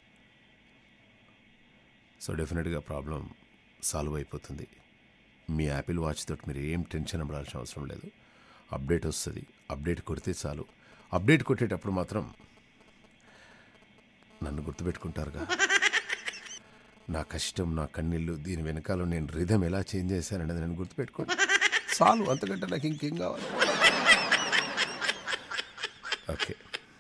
so డెఫినెట్గా ప్రాబ్లం సాల్వ్ అయిపోతుంది మీ యాపిల్ వాచ్ తోటి మీరు ఏం టెన్షన్ పడాల్సిన అవసరం లేదు అప్డేట్ వస్తుంది అప్డేట్ కొడితే చాలు అప్డేట్ కొట్టేటప్పుడు మాత్రం నన్ను గుర్తుపెట్టుకుంటారుగా నా కష్టం నా కన్నీళ్ళు దీని వెనకాల నేను రిధం ఎలా చేంజ్ చేశాననేది నేను గుర్తుపెట్టుకోండి చాలు అంతకంటే నాకు ఇంకేం కావాలి ఓకే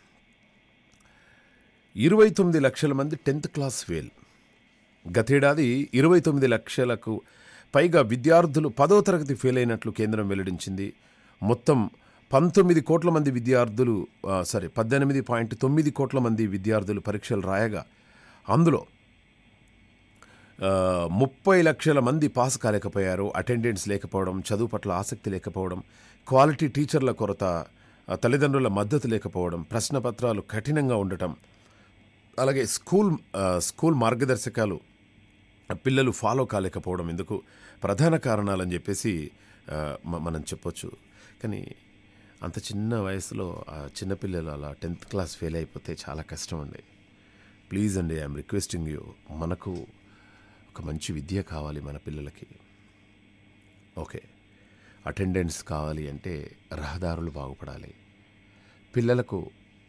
ఇరవై తొమ్మిది లక్షల మంది టెన్త్ క్లాస్ ఫెయిల్ గతేడాది ఇరవై తొమ్మిది లక్షలకు పైగా విద్యార్థులు పదో తరగతి ఫెయిల్ అయినట్లు కేంద్రం వెల్లడించింది మొత్తం పంతొమ్మిది కోట్ల మంది విద్యార్థులు ఆ, సారీ పద్దెనిమిది పాయింట్ తొమ్మిది కోట్ల మంది విద్యార్థులు పరీక్షలు రాయగా అందులో ఆ, ముప్పై లక్షల మంది పాస్ కాలేకపోయారు అటెండెన్స్ లేకపోవడం చదువు పట్ల ఆసక్తి లేకపోవడం క్వాలిటీ టీచర్ల కొరత ఆ, తల్లిదండ్రుల మద్దతు లేకపోవడం ప్రశ్నపత్రాలు కఠినంగా ఉండటం అలాగే స్కూల్ ఆ, స్కూల్ మార్గదర్శకాలు పిల్లలు ఫాలో కాలేకపోవడం ఎందుకు ప్రధాన కారణాలని చెప్పేసి ఆ, మ- మనం చెప్పొచ్చు కానీ అంత చిన్న వయసులో ఆ చిన్నపిల్లలు అలా టెన్త్ క్లాస్ ఫెయిల్ అయిపోతే చాలా కష్టం అండి ప్లీజ్ అండి ఐఎమ్ రిక్వెస్టింగ్ యూ మనకు ఒక మంచి విద్య కావాలి మన పిల్లలకి ఓకే అటెండెన్స్ కావాలి అంటే రహదారులు బాగుపడాలి పిల్లలకు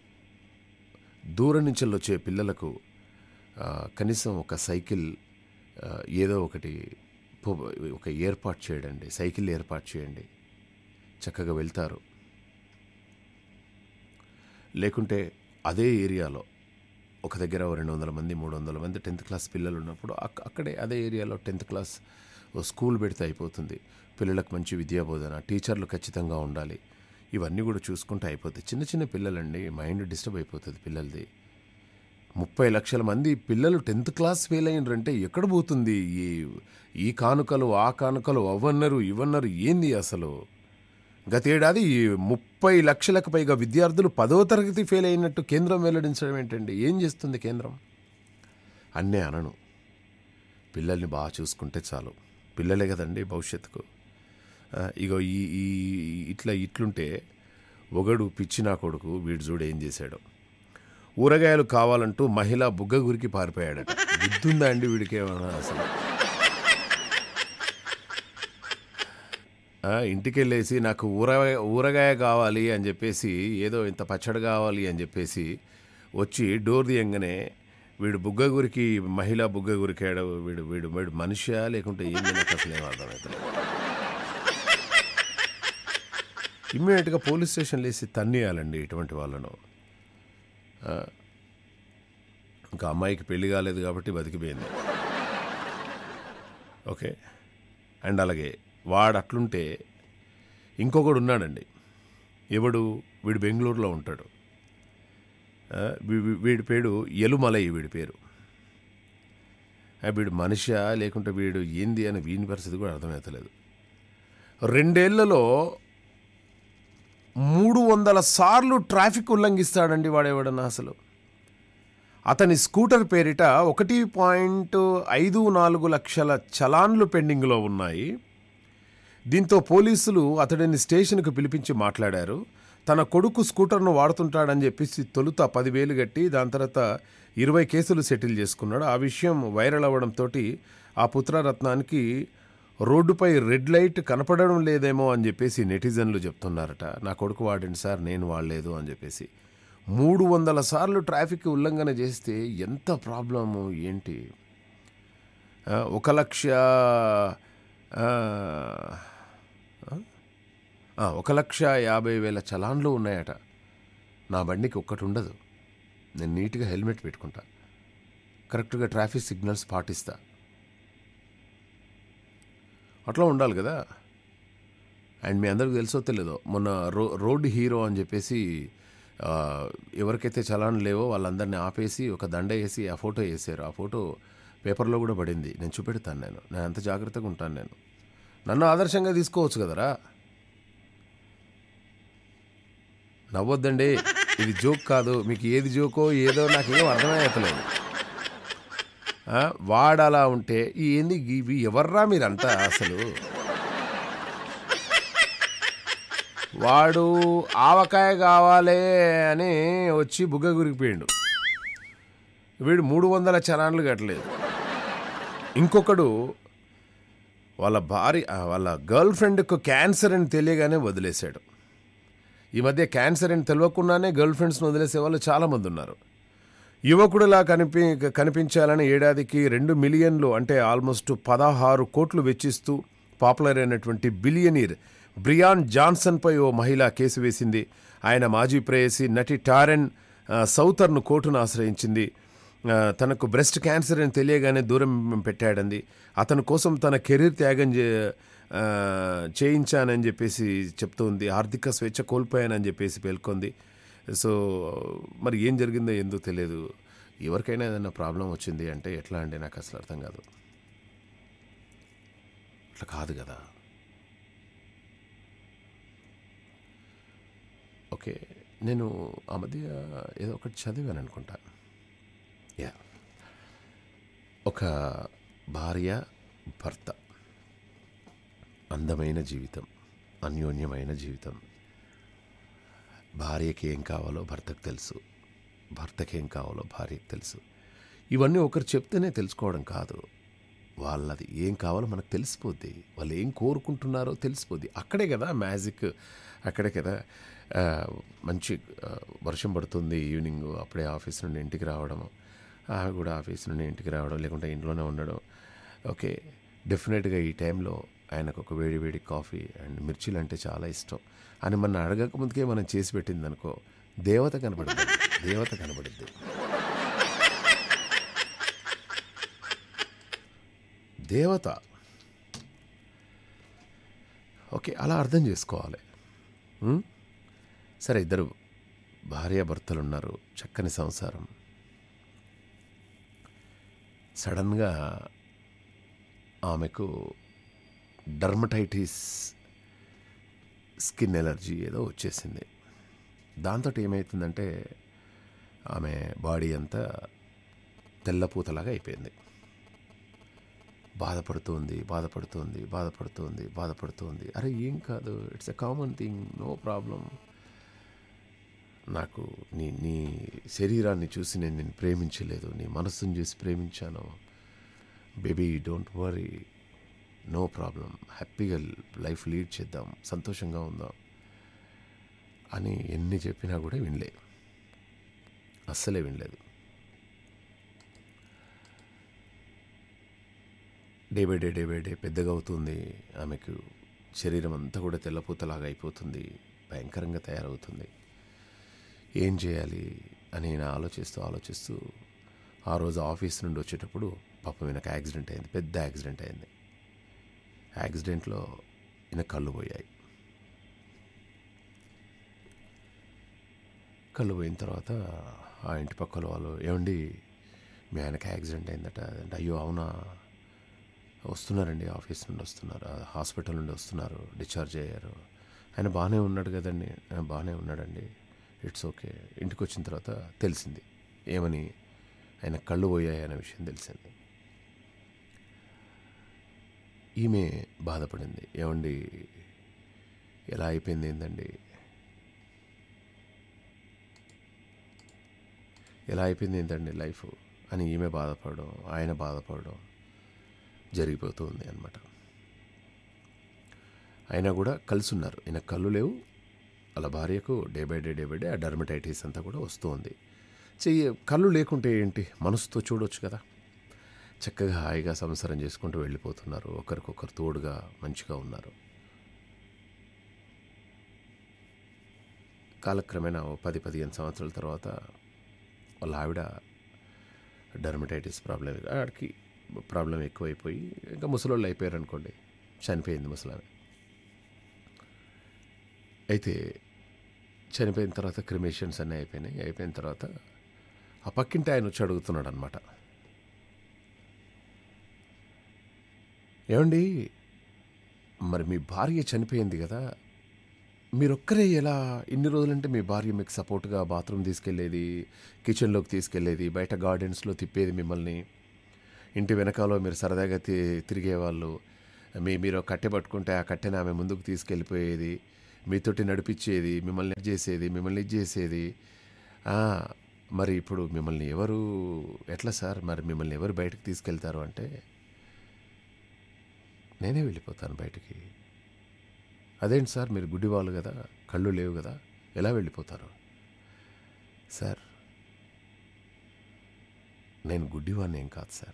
దూరం నుంచి వచ్చే పిల్లలకు ఆ, కనీసం ఒక సైకిల్ ఆ, ఏదో ఒకటి పో- ఒక ఏర్పాటు చేయండి సైకిల్ ఏర్పాటు చేయండి చక్కగా వెళ్తారు లేకుంటే అదే ఏరియాలో ఒక దగ్గర ఓ రెండు వందల మంది మూడు వందల మంది టెన్త్ క్లాస్ పిల్లలు ఉన్నప్పుడు అక్- అక్కడే అదే ఏరియాలో టెన్త్ క్లాస్ ఓ స్కూల్ పెడితే అయిపోతుంది పిల్లలకు మంచి విద్యాబోధన టీచర్లు ఖచ్చితంగా ఉండాలి ఇవన్నీ కూడా చూసుకుంటే అయిపోతుంది చిన్న చిన్న పిల్లలండి మైండ్ డిస్టర్బ్ అయిపోతుంది పిల్లలది ముప్పై లక్షల మంది పిల్లలు టెన్త్ క్లాస్ ఫెయిల్ అయినరంటే ఎక్కడ పోతుంది ఈ ఈ కానుకలు ఆ కానుకలు అవన్నారు ఇవన్నారు ఏంది అసలు గతేడాది ఈ ముప్పై లక్షలకు పైగా విద్యార్థులు పదో తరగతి ఫెయిల్ అయినట్టు కేంద్రం వెల్లడించడం ఏంటండి ఏం చేస్తుంది కేంద్రం అన్నే అనను పిల్లల్ని బాగా చూసుకుంటే చాలు పిల్లలే కదండి భవిష్యత్తుకు ఆ, ఇగో ఈ ఈ ఇట్లా ఇట్లుంటే ఒకడు పిచ్చి నా కొడుకు వీడు చూడు ఏం చేశాడు ఊరగాయలు కావాలంటూ మహిళ బుగ్గ గురికి పారిపోయాడట బుద్ధుందా అండి వీడికి ఏమన్నా అసలు ఆ, ఇంటికెళ్ళేసి నాకు ఊరగాయ ఊరగాయ కావాలి అని చెప్పేసి ఏదో ఇంత పచ్చడి కావాలి అని చెప్పేసి వచ్చి డోర్ తీయంగానే వీడు బుగ్గగురికి మహిళా బుగ్గగురికాడు వీడు వీడు వీడు మనిషా లేకుంటే ఏంది నాకు అసలు ఏం అర్థమవుతలేదు ఇమ్మీడియట్గా పోలీస్ స్టేషన్లో వేసి తన్నేయాలండి ఇటువంటి వాళ్ళను ఆ, ఇంకా అమ్మాయికి పెళ్లి కాలేదు కాబట్టి బతికిపోయింది ఓకే అండ్ అలాగే వాడు అట్లుంటే ఇంకొకడు ఉన్నాడండి ఎవడు వీడు బెంగళూరులో ఉంటాడు ఆ, వీ- వీ- వీడి పేరు ఎలుమలయ్య వీడి పేరు ఆ, వీడు మనిషా లేకుంటే వీడు ఏంది అని వీని పరిస్థితి కూడా అర్థమవుతలేదు రెండేళ్లలో మూడు వందల సార్లు ట్రాఫిక్ ఉల్లంఘిస్తాడండి వాడేవాడన్నా అసలు అతని స్కూటర్ పేరిట ఒకటి పాయింట్ ఐదు నాలుగు లక్షల చలాన్లు పెండింగ్లో ఉన్నాయి దీంతో పోలీసులు అతడిని స్టేషన్కు పిలిపించి మాట్లాడారు తన కొడుకు స్కూటర్ను వాడుతుంటాడని చెప్పేసి తొలుత పదివేలు కట్టి దాని తర్వాత ఇరవై కేసులు సెటిల్ చేసుకున్నాడు ఆ విషయం వైరల్ అవ్వడంతో ఆ పుత్రరత్నానికి రోడ్డుపై రెడ్ లైట్ కనపడడం లేదేమో అని చెప్పేసి నెటిజన్లు చెప్తున్నారట నా కొడుకు వాడండి సార్ నేను వాడలేదు అని చెప్పేసి మూడు వందల సార్లు ట్రాఫిక్ ఉల్లంఘన చేస్తే ఎంత ప్రాబ్లము ఏంటి ఆ, ఒక లక్ష ఆ, ఆ, ఒక లక్ష యాభై వేల చలాన్లు ఉన్నాయట నా బండికి ఒక్కటి ఉండదు నేను నీట్గా హెల్మెట్ పెట్టుకుంటా కరెక్ట్గా ట్రాఫిక్ సిగ్నల్స్ పాటిస్తా అట్లా ఉండాలి కదా అండ్ మీ అందరికి తెలుసో తెలియదో మొన్న రో రోడ్ హీరో అని చెప్పేసి ఆ, ఎవరికైతే చలాన్ లేవో వాళ్ళందరినీ ఆపేసి ఒక దండ వేసి ఆ ఫోటో వేసారు ఆ ఫోటో పేపర్లో కూడా పడింది నేను చూపెడతాను నేను నేను అంత జాగ్రత్తగా ఉంటాను నేను నన్ను ఆదర్శంగా తీసుకోవచ్చు కదరా నవ్వొద్దండి ఇది జోక్ కాదు మీకు ఏది జోకో ఏదో నాకేం అర్థమయ్యట్లేదు ఆ, వాడు అలా ఉంటే ఈ ఏంది ఇవి ఎవర్రా మీరంతా అసలు వాడు ఆవకాయ కావాలి అని వచ్చి బుగ్గ గురికిపోయిండు వీడు మూడు వందల చలాన్లు కట్టలేదు ఇంకొకడు వాళ్ళ భార్య ఆ, వాళ్ళ గర్ల్ ఫ్రెండ్కు క్యాన్సర్ అని తెలియగానే వదిలేశాడు ఈ మధ్య క్యాన్సర్ అని తెలియకుండానే గర్ల్ ఫ్రెండ్స్ని వదిలేసే వాళ్ళు చాలామంది ఉన్నారు యువకుడిలా కనిపి కనిపించాలని ఏడాదికి రెండు మిలియన్లు అంటే ఆల్మోస్ట్ పదహారు కోట్లు వెచ్చిస్తూ పాపులర్ అయినటువంటి బిలియనీర్ బ్రియాన్ జాన్సన్పై ఓ మహిళ కేసు వేసింది ఆయన మాజీ ప్రేయసి నటి టారెన్ ఆ, సౌతర్ను కోర్టును ఆశ్రయించింది ఆ, తనకు బ్రెస్ట్ క్యాన్సర్ అని తెలియగానే దూరం పెట్టాడంది అతని కోసం తన కెరీర్ త్యాగం చే ఆ, చేయించానని చెప్పేసి చెప్తోంది ఆర్థిక స్వేచ్ఛ కోల్పోయానని చెప్పేసి పేర్కొంది సో మరి ఏం జరిగిందో ఎందుకు తెలియదు ఎవరికైనా ఏదైనా ప్రాబ్లం వచ్చింది అంటే ఎట్లా అంటే నాకు అసలు అర్థం కాదు అట్లా కాదు కదా ఓకే నేను ఆ మధ్య ఏదో ఒకటి చదివాను అనుకుంటా యా ఒక భార్య భర్త అందమైన జీవితం అన్యోన్యమైన జీవితం భార్యకి ఏం కావాలో భర్తకు తెలుసు భర్తకి ఏం కావాలో భార్యకి తెలుసు ఇవన్నీ ఒకరు చెప్తేనే తెలుసుకోవడం కాదు వాళ్ళది ఏం కావాలో మనకు తెలిసిపోద్ది వాళ్ళు ఏం కోరుకుంటున్నారో తెలిసిపోద్ది అక్కడే కదా మ్యాజిక్ అక్కడే కదా ఆ, మంచి ఆ, వర్షం పడుతుంది ఈవినింగ్ అప్పుడే ఆఫీస్ నుండి ఇంటికి రావడము ఆమె కూడా ఆఫీస్ నుండి ఇంటికి రావడం లేకుంటే ఇంట్లోనే ఉండడం ఓకే డెఫినెట్గా ఈ టైంలో ఆయనకు ఒక వేడి వేడి కాఫీ అండ్ మిర్చీలు అంటే చాలా ఇష్టం అని మన అడగక ముందుకే మనం చేసి పెట్టింది అనుకో దేవత కనబడుద్ది దేవత కనబడుద్ది దేవత ఓకే అలా అర్థం చేసుకోవాలి ఉం? సరే ఇద్దరు భార్యాభర్తలు ఉన్నారు చక్కని సంసారం సడన్గా ఆమెకు డర్మటైటిస్ స్కిన్ ఎలర్జీ ఏదో వచ్చేసింది దాంతో ఏమవుతుందంటే ఆమె బాడీ అంతా తెల్లపూతలాగా అయిపోయింది బాధపడుతుంది బాధపడుతుంది బాధపడుతుంది బాధపడుతుంది అరే ఏం కాదు it's a common thing no problem నాకు నీ నీ శరీరాన్ని చూసి నేను నేను ప్రేమించలేదు నీ మనస్సును చూసి ప్రేమించాను baby don't worry no problem హ్యాపీగా లైఫ్ లీడ్ చేద్దాం సంతోషంగా ఉందాం అని ఎన్ని చెప్పినా కూడా వినలే అస్సలే వినలేదు day by day day by day పెద్దగా అవుతుంది ఆమెకు శరీరం అంతా కూడా తెల్లపూతలాగా అయిపోతుంది భయంకరంగా తయారవుతుంది ఏం చేయాలి అని నేను ఆలోచిస్తూ ఆలోచిస్తూ ఆ రోజు ఆఫీస్ నుండి వచ్చేటప్పుడు పాపం ఈయనకు యాక్సిడెంట్ అయింది పెద్ద యాక్సిడెంట్ అయింది యాక్సిడెంట్లో ఈయన కళ్ళు పోయాయి కళ్ళు పోయిన తర్వాత ఆ ఇంటి పక్కల వాళ్ళు ఏమండి మీ ఆయనకి యాక్సిడెంట్ అయిందట అంటే అయ్యో అవునా వస్తున్నారండి ఆఫీస్ నుండి వస్తున్నారు ఆ హాస్పిటల్ నుండి వస్తున్నారు డిశ్చార్జ్ అయ్యారు ఆయన బాగానే ఉన్నాడు కదండి "ఆ, బాగానే ఉన్నాడండి ఇట్స్ ఓకే ఇంటికి వచ్చిన తర్వాత తెలిసింది ఏమని ఆయన కళ్ళు పోయాయి అనే విషయం తెలిసింది ఈమె బాధపడింది ఏమండి ఎలా అయిపోయింది ఏందండి ఎలా అయిపోయింది ఏంటండి లైఫ్ అని ఈమె బాధపడడం ఆయన బాధపడడం జరిగిపోతుంది అనమాట అయినా కూడా కలిసి ఉన్నారు ఈయన కళ్ళు లేవు అలా భార్యకు day by day day by day ఆ డర్మటైటిస్ అంతా కూడా వస్తూ ఉంది చెయ్యి కళ్ళు లేకుంటే ఏంటి మనసుతో చూడొచ్చు కదా చక్కగా హాయిగా సంసారం చేసుకుంటూ వెళ్ళిపోతున్నారు ఒకరికొకరు తోడుగా మంచిగా ఉన్నారు కాలక్రమేణా ఓ పది పదిహేను సంవత్సరాల తర్వాత వాళ్ళ ఆవిడ డర్మటైటిస్ ప్రాబ్లం ఆడికి ప్రాబ్లం ఎక్కువైపోయి ఇంకా ముసలోళ్ళు అయిపోయారు అనుకోండి చనిపోయింది ముసలామె అయితే చనిపోయిన తర్వాత క్రిమేషన్స్ అన్నీ అయిపోయినాయి అయిపోయిన తర్వాత ఆ పక్కింటి ఆయన వచ్చి అడుగుతున్నాడు అనమాట ఏమండి మరి మీ భార్య చనిపోయింది కదా మీరొక్కరే ఎలా ఇన్ని రోజులంటే మీ భార్య మీకు సపోర్ట్గా బాత్రూమ్ తీసుకెళ్ళేది కిచెన్లోకి తీసుకెళ్ళేది బయట గార్డెన్స్లో తిప్పేది మిమ్మల్ని ఇంటి వెనకాల మీరు సరదాగా తి తిరిగేవాళ్ళు మీ మీరు కట్టె పట్టుకుంటే ఆ కట్టెని ఆమె ముందుకు తీసుకెళ్ళిపోయేది మీతోటి నడిపించేది మిమ్మల్ని ఇది చేసేది మిమ్మల్ని ఇది చేసేది ఆ, మరి ఇప్పుడు మిమ్మల్ని ఎవరు ఎట్లా సార్ మరి మిమ్మల్ని ఎవరు బయటకు తీసుకెళ్తారు అంటే నేనే వెళ్ళిపోతాను బయటికి అదేంటి సార్ మీరు గుడ్డివాళ్ళు కదా కళ్ళు లేవు కదా ఎలా వెళ్ళిపోతారు సార్ నేను గుడ్డివాడిని ఏం కాదు సార్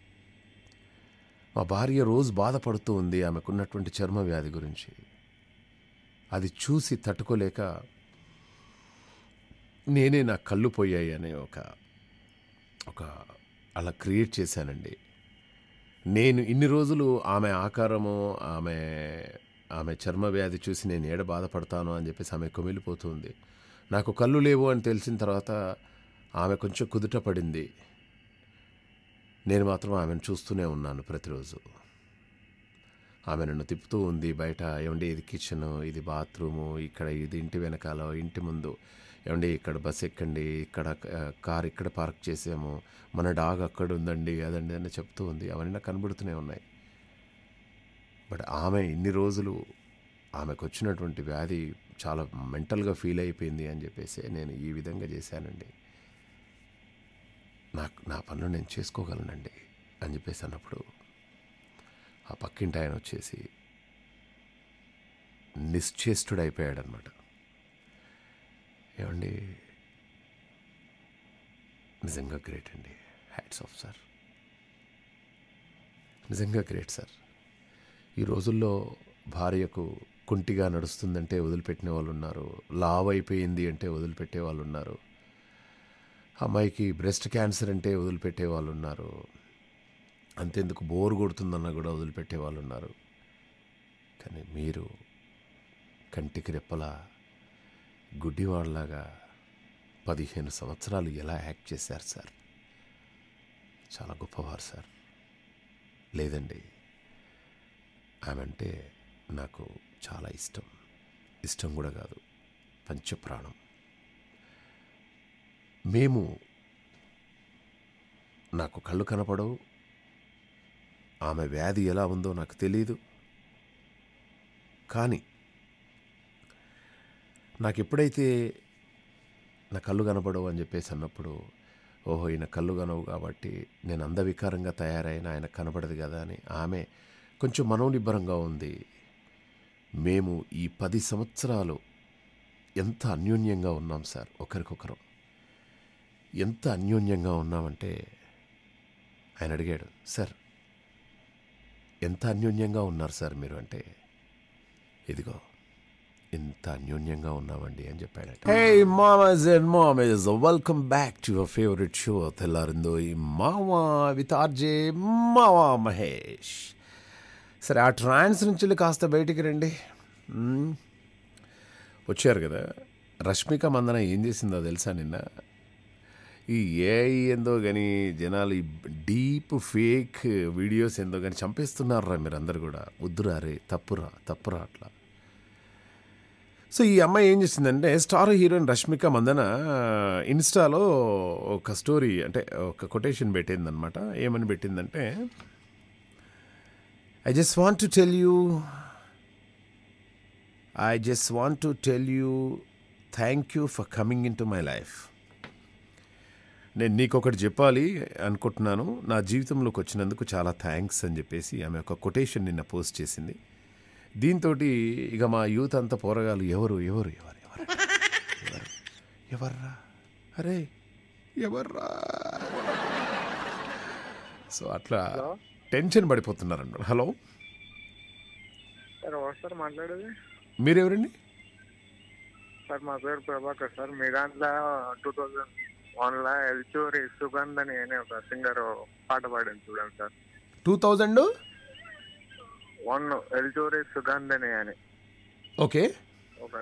మా భార్య రోజు బాధపడుతూ ఉంది ఆమెకున్నటువంటి చర్మ వ్యాధి గురించి అది చూసి తట్టుకోలేక నేనే నా కళ్ళు పోయాయి అనే ఒక ఒక అలా క్రియేట్ చేశానండి నేను ఇన్ని రోజులు ఆమె ఆకారము ఆమె ఆమె చర్మ వ్యాధి చూసి నేను ఏడ బాధపడతాను అని చెప్పేసి ఆమె కుమిలిపోతుంది నాకు కళ్ళు లేవు అని తెలిసిన తర్వాత ఆమె కొంచెం కుదుట పడింది నేను మాత్రం ఆమెను చూస్తూనే ఉన్నాను ప్రతిరోజు ఆమె నన్ను తిప్పుతూ ఉంది బయట ఏమండి ఇది కిచెన్ ఇది బాత్రూము ఇక్కడ ఇది ఇంటి వెనకాల ఇంటి ముందు ఏమండి ఇక్కడ బస్ ఎక్కండి ఇక్కడ ఆ, కార్ ఇక్కడ పార్క్ చేసాము మన డాగ్ అక్కడ ఉందండి అదండి అని చెప్తూ ఉంది అవన్నీ నాకు కనబడుతూనే ఉన్నాయి బట్ ఆమె ఇన్ని రోజులు ఆమెకు వచ్చినటువంటి వ్యాధి చాలా మెంటల్గా ఫీల్ అయిపోయింది అని చెప్పేసి నేను ఈ విధంగా చేశానండి నాకు నా పనులు నేను చేసుకోగలనండి అని చెప్పేసి అన్నప్పుడు ఆ పక్కింటి ఆయన వచ్చేసి నిశ్చేష్టుడైపోయాడనమాట ఏమండి నిజంగా గ్రేట్ అండి హ్యాట్స్ ఆఫ్ సార్ నిజంగా గ్రేట్ సార్ ఈ రోజుల్లో భార్యకు కుంటిగా నడుస్తుందంటే వదిలిపెట్టిన వాళ్ళు ఉన్నారు లావ్ అయిపోయింది అంటే వదిలిపెట్టే వాళ్ళు ఉన్నారు అమ్మాయికి బ్రెస్ట్ క్యాన్సర్ అంటే వదిలిపెట్టే వాళ్ళు ఉన్నారు అంతెందుకు బోర్ కొడుతుందన్నా కూడా వదిలిపెట్టే వాళ్ళు ఉన్నారు కానీ మీరు కంటికి రెప్పలా గుడ్డివాళ్ళలాగా పదిహేను సంవత్సరాలు ఎలా యాక్ట్ చేశారు సార్ చాలా గొప్పవారు సార్ లేదండి ఆమె అంటే నాకు చాలా ఇష్టం ఇష్టం కూడా కాదు పంచప్రాణం మేము నాకు కళ్ళు కనపడవు ఆమె వ్యాధి ఎలా ఉందో నాకు తెలియదు కానీ నాకు ఎప్పుడైతే నా కళ్ళు కనపడవు అని చెప్పేసి అన్నప్పుడు ఓహో ఈయన కళ్ళు కనవు కాబట్టి నేను అందవికారంగా తయారైన ఆయన కనపడదు కదా అని ఆమె కొంచెం మనోనిబ్బరంగా ఉంది మేము ఈ పది సంవత్సరాలు ఎంత అన్యోన్యంగా ఉన్నాం సార్ ఒకరికొకరం ఎంత అన్యోన్యంగా ఉన్నామంటే ఆయన అడిగాడు సార్ ఎంత అన్యోన్యంగా ఉన్నారు సార్ మీరు అంటే ఇదిగో ఇంత అన్యోన్యంగా ఉన్నామండి అని చెప్పాడట hey mamas and mamas welcome back to your favourite show తెల్లారిందో ఈ మామా విత్ ఆర్జే మావా మహేష్ సరే ఆ ట్రాన్స్ నుంచి వెళ్ళి కాస్త బయటికి రండి మ్మ్. వచ్చారు కదా రష్మిక మందన ఏం చేసిందో తెలుసా నిన్న ఈ ఏఐ ఏందో కానీ జనాలు ఈ డీప్ ఫేక్ వీడియోస్ ఏందో కానీ చంపేస్తున్నారా మీరందరూ కూడా వద్దురా రే తప్పురా తప్పురా అట్లా సో ఈ అమ్మాయి ఏం చేసిందంటే స్టార్ హీరోయిన్ రష్మిక మందన ఇన్స్టాలో ఒక స్టోరీ అంటే ఒక కొటేషన్ పెట్టిందనమాట ఏమని పెట్టిందంటే I just want to tell you I just want to tell you thank you for coming into my life నేను నీకు ఒకటి చెప్పాలి అనుకుంటున్నాను నా జీవితంలోకి వచ్చినందుకు చాలా థ్యాంక్స్ అని చెప్పేసి ఆమె ఒక కొటేషన్ నిన్న పోస్ట్ చేసింది దీంతో ఇక మా యూత్ అంతా పోరగాలు ఎవరు ఎవరు ఎవరు ఎవరు ఎవరు ఎవర్రా అరే ఎవర్రా సో అట్లా టెన్షన్ పడిపోతున్నారండి హలో సార్ ఎవరు సార్ మాట్లాడేది మీరెవరండి సార్ మా పేరు ప్రభాకర్ సార్ మీ దాంట్లో టూ థౌజండ్ వన్లో ఎల్చూరి సుగంధ్ అని అనే ఒక సింగర్ పాట పాడింది చూడండి sir two thousand one Elchuri Sugandh అని అని ఓకే ఒక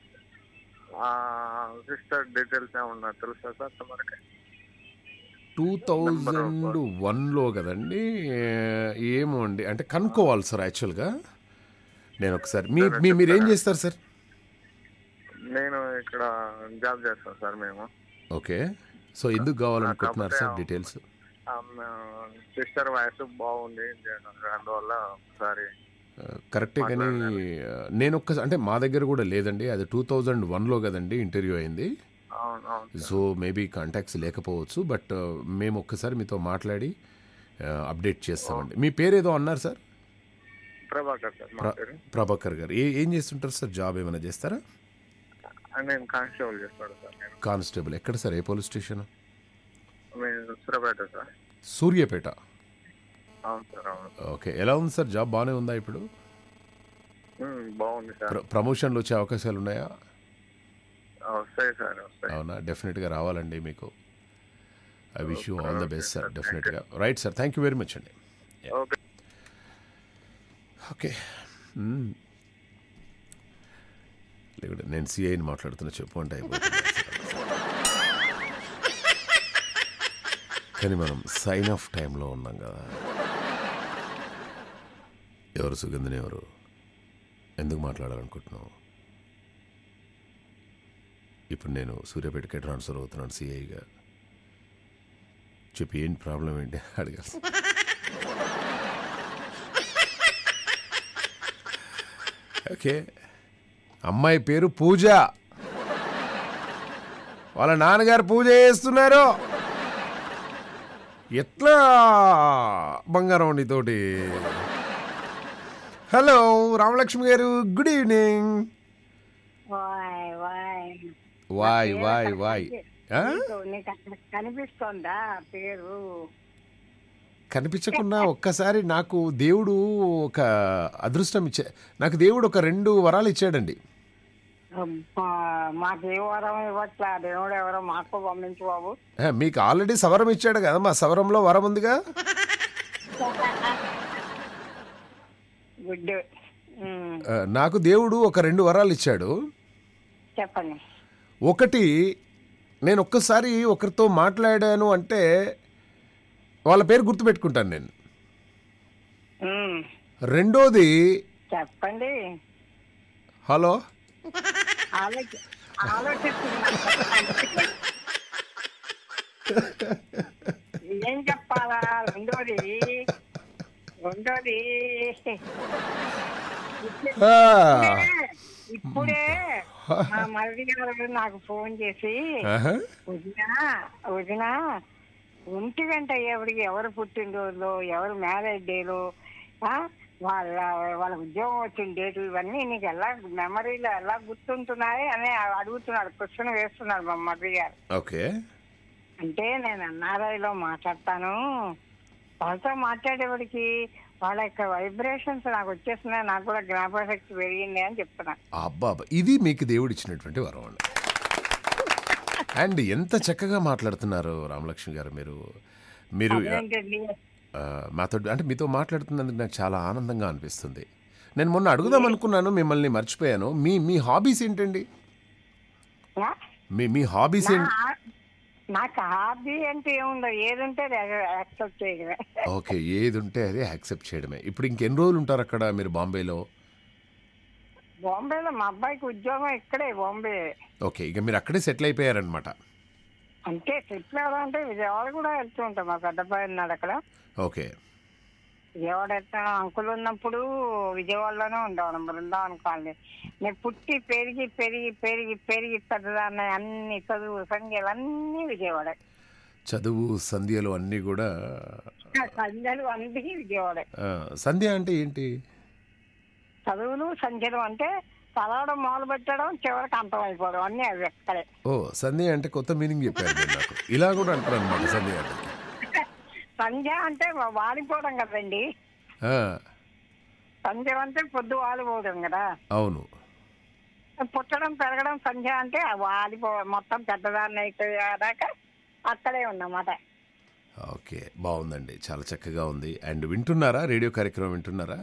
సిస్టర్ డీటెయిల్స్ ఏమన్నా తెలుసా సార్ తమరికి టూ థౌజండ్ వన్లో కదండి ఏమో అండి అంటే కనుక్కోవాలి సార్ యాక్చువల్గా నేను ఒకసారి మీ మీ మీరు ఏం చేస్తారు సార్ నేను ఇక్కడ జాబ్ చేస్తాను సార్ మేము ఓకే సో ఎందుకు కావాలనుకుంటున్నారు సార్ డీటెయిల్స్ సిస్టర్ వాయిస్ బాగుంది అందువల్ల ఒకసారి కరెక్టే కానీ ఆ, నేను ఒక్క అంటే మా దగ్గర కూడా లేదండి అది టూ థౌజండ్ వన్లో కదండి ఇంటర్వ్యూ అయింది అవును అవును సో మేబీ కాంటాక్ట్స్ లేకపోవచ్చు బట్ మేము ఒక్కసారి మీతో మాట్లాడి అప్డేట్ చేస్తామండి మీ పేరు ఏదో అన్నారు సార్ ప్రభాకర్ సార్ మా ప్ర- పేరు ప్రభాకర్ గారు ఏ ఏం చేస్తుంటారు సార్ జాబ్ ఏమైనా చేస్తారా నేను కానిస్టేబుల్ చేస్తాను సార్ నేను కానిస్టేబుల్ ఎక్కడ సార్ ఏ పోలీస్ స్టేషన్ మేము సురపేట సార్ సూర్యాపేట అవును సార్ అవును ఓకే ఎలా ఉంది సార్ జాబ్ బాగానే ఉందా ఇప్పుడు ఉమ్, బాగుంది సార్ ప్ర- ప్రమోషన్లు వచ్చే అవకాశాలు ఉన్నాయా వస్తాయి సార్ వస్తాయి అవునా డెఫినెట్గా రావాలండి మీకు I wish you all the Okay, best sir. Sir Thank డెఫినెట్గా right sir thank you very much అండి ఓకే ఓకే మ్మ్. లేకుంటే నేను సిఐని మాట్లాడుతున్నా చెప్పు అంటే అయిపోతుంది కానీ మనం సైన్ ఆఫ్ టైంలో ఉన్నాం కదా ఎవరు సుగంధిని ఎవరు ఎందుకు మాట్లాడాలనుకుంటున్నావు ఇప్పుడు నేను సూర్యాపేటకే ట్రాన్స్ఫర్ అవుతున్నాను సిఐగా చెప్పి ఏంటి ప్రాబ్లం ఏంటి అడగాల్సి ఓకే అమ్మాయి పేరు పూజ వాళ్ళ నాన్నగారు పూజ చేస్తున్నారు ఎట్లా బంగారం నీతోటి హలో రామలక్ష్మి గారు గుడ్ ఈవినింగ్ వాయ్ వాయ్ వాయ్ వాయ్ వాయ్ ఆ? నీకు నీకు అక్కడ కనిపిస్తోందా పేరు కనిపించకుండా ఒక్కసారి నాకు దేవుడు ఒక అదృష్టం ఇచ్చా నాకు దేవుడు ఒక రెండు వరాలు ఇచ్చాడండి అబ్బా, మాకు ఏ వరం ఇవ్వట్లా దేవుడు ఎవరో మాకు పంపించు బాబు ఆ, మీకు ఆల్రెడీ సవరం ఇచ్చాడు కదా మా సవరంలో వరం ఉందిగా గుడ్ ఉమ్, ఆ, నాకు దేవుడు ఒక రెండు వరాలు ఇచ్చాడు చెప్పండి ఒకటి నేను ఒక్కసారి ఒకరితో మాట్లాడాను అంటే వాళ్ళ పేరు గుర్తుపెట్టుకుంటాను నేను ఉమ్, రెండోది చెప్పండి హలో ఆలోచి ఆలోచిస్తున్నా ఏం చెప్పాలా రెండోది రెండోది ఆ, ఇప్పుడే మా మరిది గారు నాకు ఫోన్ చేసి ఆహా. వదినా వదినా ఒంటి గంట ఎవరికి ఎవరు పుట్టినరోజు ఎవరు మ్యారేజ్ డేలు ఆ, వాళ్ళ వాళ్ళ ఉద్యోగం వచ్చిన డేట్ ఇవన్నీ నీకు ఎలా మెమరీలో ఎలా గుర్తుంటున్నాయి అని అడుగుతున్నాడు క్వశ్చన్ వేస్తున్నాడు మా మర్రి గారు ఓకే అంటే నేను ఎన్ఆర్ఐలో మాట్లాడతాను వాళ్ళతో మాట్లాడేవాడికి వాళ్ళ యొక్క వైబ్రేషన్స్ నాకు వచ్చేస్తున్నాయి నాకు కూడా జ్ఞాపక శక్తి పెరిగింది అని చెప్తున్నా అబ్బా అబ్బా. ఇది మీకు దేవుడు ఇచ్చినటువంటి వరం అండి అండ్ ఎంత చక్కగా మాట్లాడుతున్నారు రామలక్ష్మి గారు మీరు మీరు అదేంటండి ఆ, మాతో అంటే మీతో మాట్లాడుతున్నందుకు నాకు చాలా ఆనందంగా అనిపిస్తుంది నేను మొన్న అడుగుదాం అనుకున్నాను మిమ్మల్ని మర్చిపోయాను మీ మీ హాబీస్ ఏంటండి నా? మీ మీ హాబీస్ ఏంటి నా- నాకు హాబీ అంటే ఏముందో ఏదుంటే యాక్సెప్ట్ చేయడమే ఓకే ఏది ఉంటే అదే యాక్సెప్ట్ చేయడమే ఇప్పుడు ఇంకెన్ని రోజులు ఉంటారు అక్కడ మీరు బాంబేలో బాంబేలో మా అబ్బాయికి ఉద్యోగం ఇక్కడే బాంబే ఓకే ఇక మీరు అక్కడే సెటిల్ అయిపోయారనమాట అంటే సెటిల్ అవడం అంటే విజయవాడ కూడా వెళ్తూ ఉంటాం మా పెద్ద అబ్బాయి ఉన్నాడు అక్కడ ఓకే విజయవాడ వెళ్తా అంకుల్ ఉన్నప్పుడు విజయవాడలోనే ఉండేవాళ్ళం బృందావన్ కాలనీ నేను పుట్టి పెరిగి పెరిగి పెరిగి పెరిగి పెద్దదాన్ని అన్ని చదువు సంఖ్యలు అన్ని విజయవాడ చదువు సంధ్యలు అన్నీ కూడా సంధ్యలు అన్ని విజయవాడ ఆ, సంధ్య అంటే ఏంటి చదువులు సంఖ్యలు అంటే చదవడం మొదలు పెట్టడం చివరికి అంతం అయిపోవడం అన్ని అవి ఎక్కడే ఓ సంధ్య అంటే కొత్త మీనింగ్ చెప్పారు మీరు నాకు ఇలా కూడా అంటారు అనమాట సంధ్య అంటే సంధ్య అంటే వాడిపోవడం కదండి ఆ, సంధ్య అంటే పొద్దు వాలిపోవడం కదా అవును పుట్టడం పెరగడం సంధ్య అంటే వాలిపో మొత్తం పెద్దదాన్ని అయిపోయాక అక్కడే ఉన్నమాట ఓకే బాగుందండి చాలా చక్కగా ఉంది అండ్ వింటున్నారా రేడియో కార్యక్రమం వింటున్నారా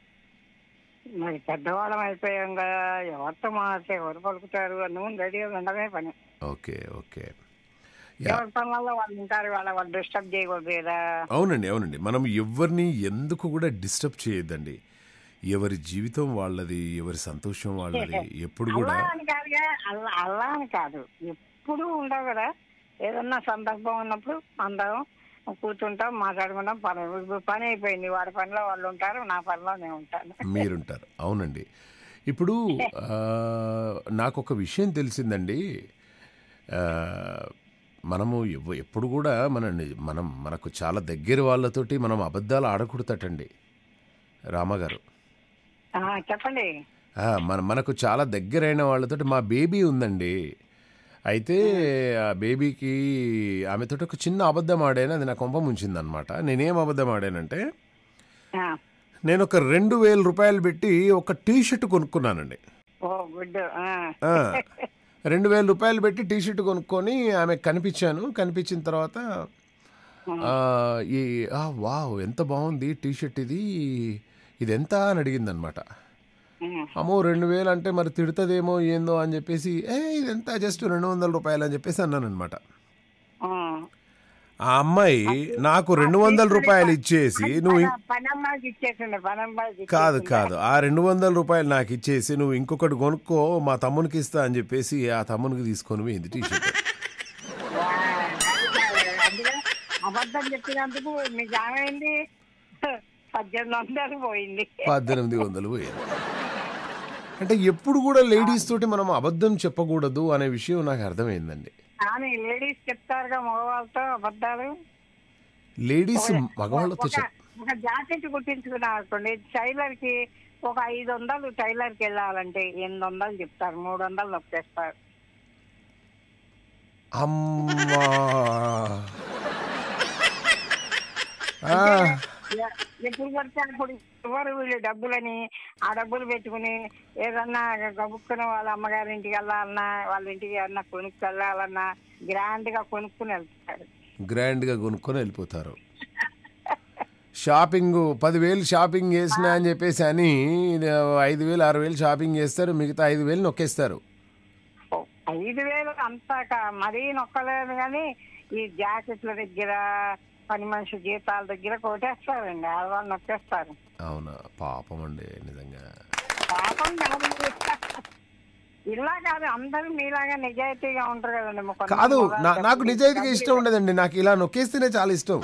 మరి పెద్దవాళ్ళం అయిపోయాం కదా ఎవరితో మాట్లాడితే ఎవరు పలుకుతారు నువ్వు రెడీ ఉండడమే పని ఓకే ఓకే యా ఎవరి పనులలో వాళ్ళు ఉంటారు వాళ్ళ వాళ్ళు డిస్టర్బ్ చేయకూడదు కదా అవునండి అవునండి మనం ఎవరిని ఎందుకు కూడా డిస్టర్బ్ చేయొద్దండి ఎవరి జీవితం వాళ్ళది ఎవరి సంతోషం వాళ్ళది ఎప్పుడు కూడా అల్లా అని కాదుగా అల్లా అల్లా అని కాదు ఎప్పుడు ఉండవు కదా ఏదన్నా సందర్భం ఉన్నప్పుడు అందరం కూర్చుంటాం మాట్లాడుకుంటాం పని ఇప్పుడు పని అయిపోయింది వాడి పనిలో వాళ్ళు ఉంటారు నా పనిలో నేను ఉంటాను మీరుంటారు అవునండి ఇప్పుడు ఆ, నాకు ఒక విషయం తెలిసిందండి ఆ, మనము ఎవ- ఎప్పుడు కూడా మన ని- మనం మనకు చాలా దగ్గర వాళ్ళతోటి మనం అబద్ధాలు ఆడకూడదటండి రామగారు ఆ, చెప్పండి ఆ, మన మనకు చాలా దగ్గరైన వాళ్ళతోటి మా బేబీ ఉందండి అయితే ఆ బేబీకి ఆమెతోటి ఒక చిన్న అబద్ధం ఆడాను అది నా కొంప ముంచిందనమాట నేనేం అబద్ధం ఆడానంటే ఆ, నేను ఒక రెండు వేల రూపాయలు పెట్టి ఒక టీ షర్ట్ కొనుక్కున్నానండి ఓ గుడ్ ఆ. ఆ, రెండు వేల రూపాయలు పెట్టి టీ షర్ట్ కొనుక్కొని ఆమెకు కనిపించాను కనిపించిన తర్వాత ఆ, ఈ ఆ, వావ్ ఎంత బాగుంది టీ షర్ట్ ఇది ఇది ఎంత అని అడిగింది అనమాట ఉమ్. అమ్మో రెండు వేలు అంటే మరి తిడుతుందేమో ఏందో అని చెప్పేసి ఏ ఇదెంత జస్ట్ రెండు వందల రూపాయలు అని చెప్పేసి అన్నాను అనమాట ఆ. ఆ అమ్మాయి నాకు రెండు వందల రూపాయలు ఇచ్చేసి నువ్వు ఇం- పని అమ్మాయికి ఇచ్చేసిండే పని అమ్మాయికి కాదు ఇచ్చేసిండే. కాదు ఆ రెండు వందల రూపాయలు నాకు ఇచ్చేసి నువ్వు ఇంకొకటి కొనుక్కో మా తమ్మునికి ఇస్తా అని చెప్పేసి ఆ తమ్మునికి తీసుకొని పోయింది టీ షర్ట్ వా, అందుకే అబద్ధం చెప్పినందుకు మీకు ఏమైంది పద్దెనిమిది వందలు పోయింది పద్దెనిమిది వందలు పోయింది అంటే ఎప్పుడు కూడా లేడీస్ తోటి మనం అబద్ధం చెప్పకూడదు అనే విషయం నాకు అర్థమైందండి కానీ లేడీస్ చెప్తారుగా మగవాళ్ళతో అబద్ధాలు లేడీస్ మగవాళ్ళతో ఒక చెప్ ఒక జాకెట్ కుట్టించుకున్నా అనుకోండి టైలర్ కి ఒక ఐదు వందలు టైలర్ కి వెళ్ళాలంటే ఎనిమిది వందలు చెప్తారు మూడు వందలు నొక్కేస్తారు అమ్మా ఆ, ఎ- ఎప్పుడు పడితే అప్పుడు ఎవరు వీళ్ళు డబ్బులని ఆ డబ్బులు పెట్టుకుని ఏదన్నా గబుక్కుని వాళ్ళ అమ్మగారి ఇంటికి వెళ్ళాలన్నా వాళ్ళ ఇంటికి ఏమన్నా కొనుక్కు వెళ్ళాలన్నా గ్రాండ్ గా కొనుక్కుని వెళ్తారు గ్రాండ్గా కొనుక్కొని వెళ్ళిపోతారు షాపింగ్ పదివేలు షాపింగ్ చేసినా అని చెప్పేసి అని ఐదు వేలు ఆరు వేలు షాపింగ్ చేస్తారు మిగతా ఐదు వేలు నొక్కేస్తారు ఓ, ఐదు వేలు అంతా కా- మరీ నొక్కలేదు కానీ ఈ జాకెట్ల దగ్గర పని మనిషి జీతాల దగ్గర కొట్టేస్తారండి ఆడవాళ్ళు నొక్కేస్తారు అవునా పాపం అండి నిజంగా పాపం కాదు ఇలా కాదు అందరూ మీలాగా నిజాయితీగా ఉంటారు కదండి మా కొంతమంది కాదు మగవాళ్ళు నా- నాకు డబ్బులు- నిజాయితీగా ఇష్టం ఉండదండి నాకు ఇలా నొక్కేస్తేనే చాలా ఇష్టం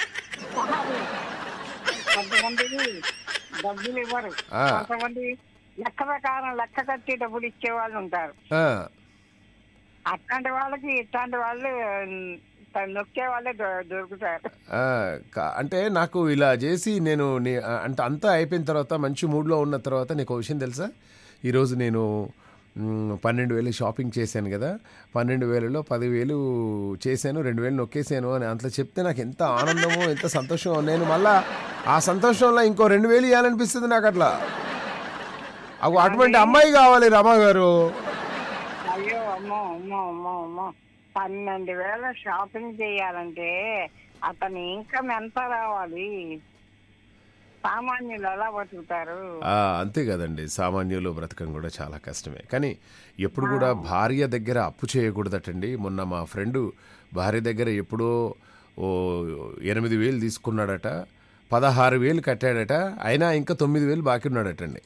కొంతమంది డబ్బులు ఇవ్వరు ఆ. కొంతమంది లెక్క ప్రకారం లెక్క కట్టి డబ్బులు ఇచ్చే వాళ్ళు ఉంటారు ఆ, అట్లాంటి వాళ్ళకి ఇట్లాంటి వాళ్ళు ఉమ్, తను నొక్కే వాళ్ళే దొ- దొరుకుతారు ఆ, కా- అంటే నాకు ఇలా చేసి నేను నీ ఆ, అంటే అంతా అయిపోయిన తర్వాత మంచి మూడ్లో ఉన్న తర్వాత నీకు ఒక విషయం తెలుసా ఈరోజు నేను మ్, పన్నెండు వేలు షాపింగ్ చేశాను కదా పన్నెండు వేలలో పదివేలు చేశాను రెండు వేలు నొక్కేసాను అని అంతలో చెప్తే నాకు ఎంత ఆనందమో ఎంత సంతోషమో నేను మళ్ళా ఆ సంతోషంలో ఇంకో రెండు వేలు ఇవ్వాలనిపిస్తుంది నాకు అట్లా అగో అటువంటి అమ్మాయి కావాలి రమా గారు అయ్యో అమ్మో అమ్మో అమ్మో అమ్మో పన్నెండు వేల షాపింగ్ చేయాలంటే అతని ఇన్కమ్ ఎంత రావాలి సామాన్యులు ఎలా బతుకుతారు ఆ, అంతే కదండి సామాన్యులు బ్రతకం కూడా చాలా కష్టమే కానీ ఎప్పుడు కూడా భార్య దగ్గర అప్పు చేయకూడదటండి మొన్న మా ఫ్రెండు భార్య దగ్గర ఎప్పుడో ఓ ఎనిమిది వేలు తీసుకున్నాడట పదహారు వేలు కట్టాడట అయినా ఇంకా తొమ్మిది వేలు బాకీ ఉన్నాడటండి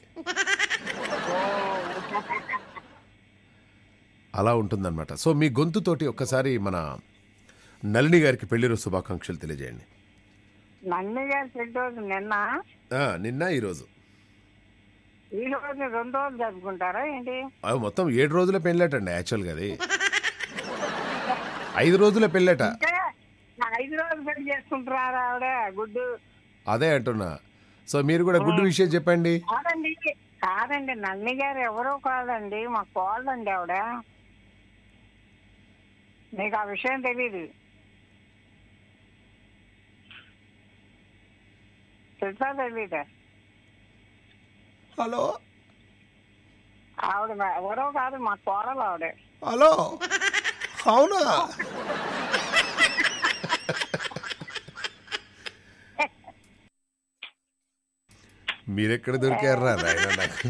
అలా ఉంటుందన్నమాట సో మీ గొంతుతోటి ఒక్కసారి మన నళిని గారికి పెళ్లి రోజు శుభాకాంక్షలు తెలియజేయండి నన్ను గారు పెట్టోదు నిన్న ఆ, నిన్న ఈరోజు ఈ రోజు రెండు రోజులు జరుపుకుంటారా ఏంటి అవి మొత్తం ఏడు రోజుల పెళ్ళట అండి యాక్చువల్గా అది ఐదు రోజుల పెళ్ళట అంటే నా ఐదు రోజులు పెళ్లి చేసుకుంటున్నారా ఆవిడ గుడ్డు అదే అంటున్నా సో మీరు కూడా గుడ్ విషయం చెప్పండి కాదండి కాదండి నల్లి గారు ఎవరో కాదండి మా కోళ్ళండి ఆవిడ మీకు ఆ విషయం తెలీదు తెలుసా తెలీదా హలో ఆవిడ మా- ఎవరో కాదు మా కోడలు ఆవిడ హలో అవునా మీరెక్కడ దొరికారా నాయన నాకు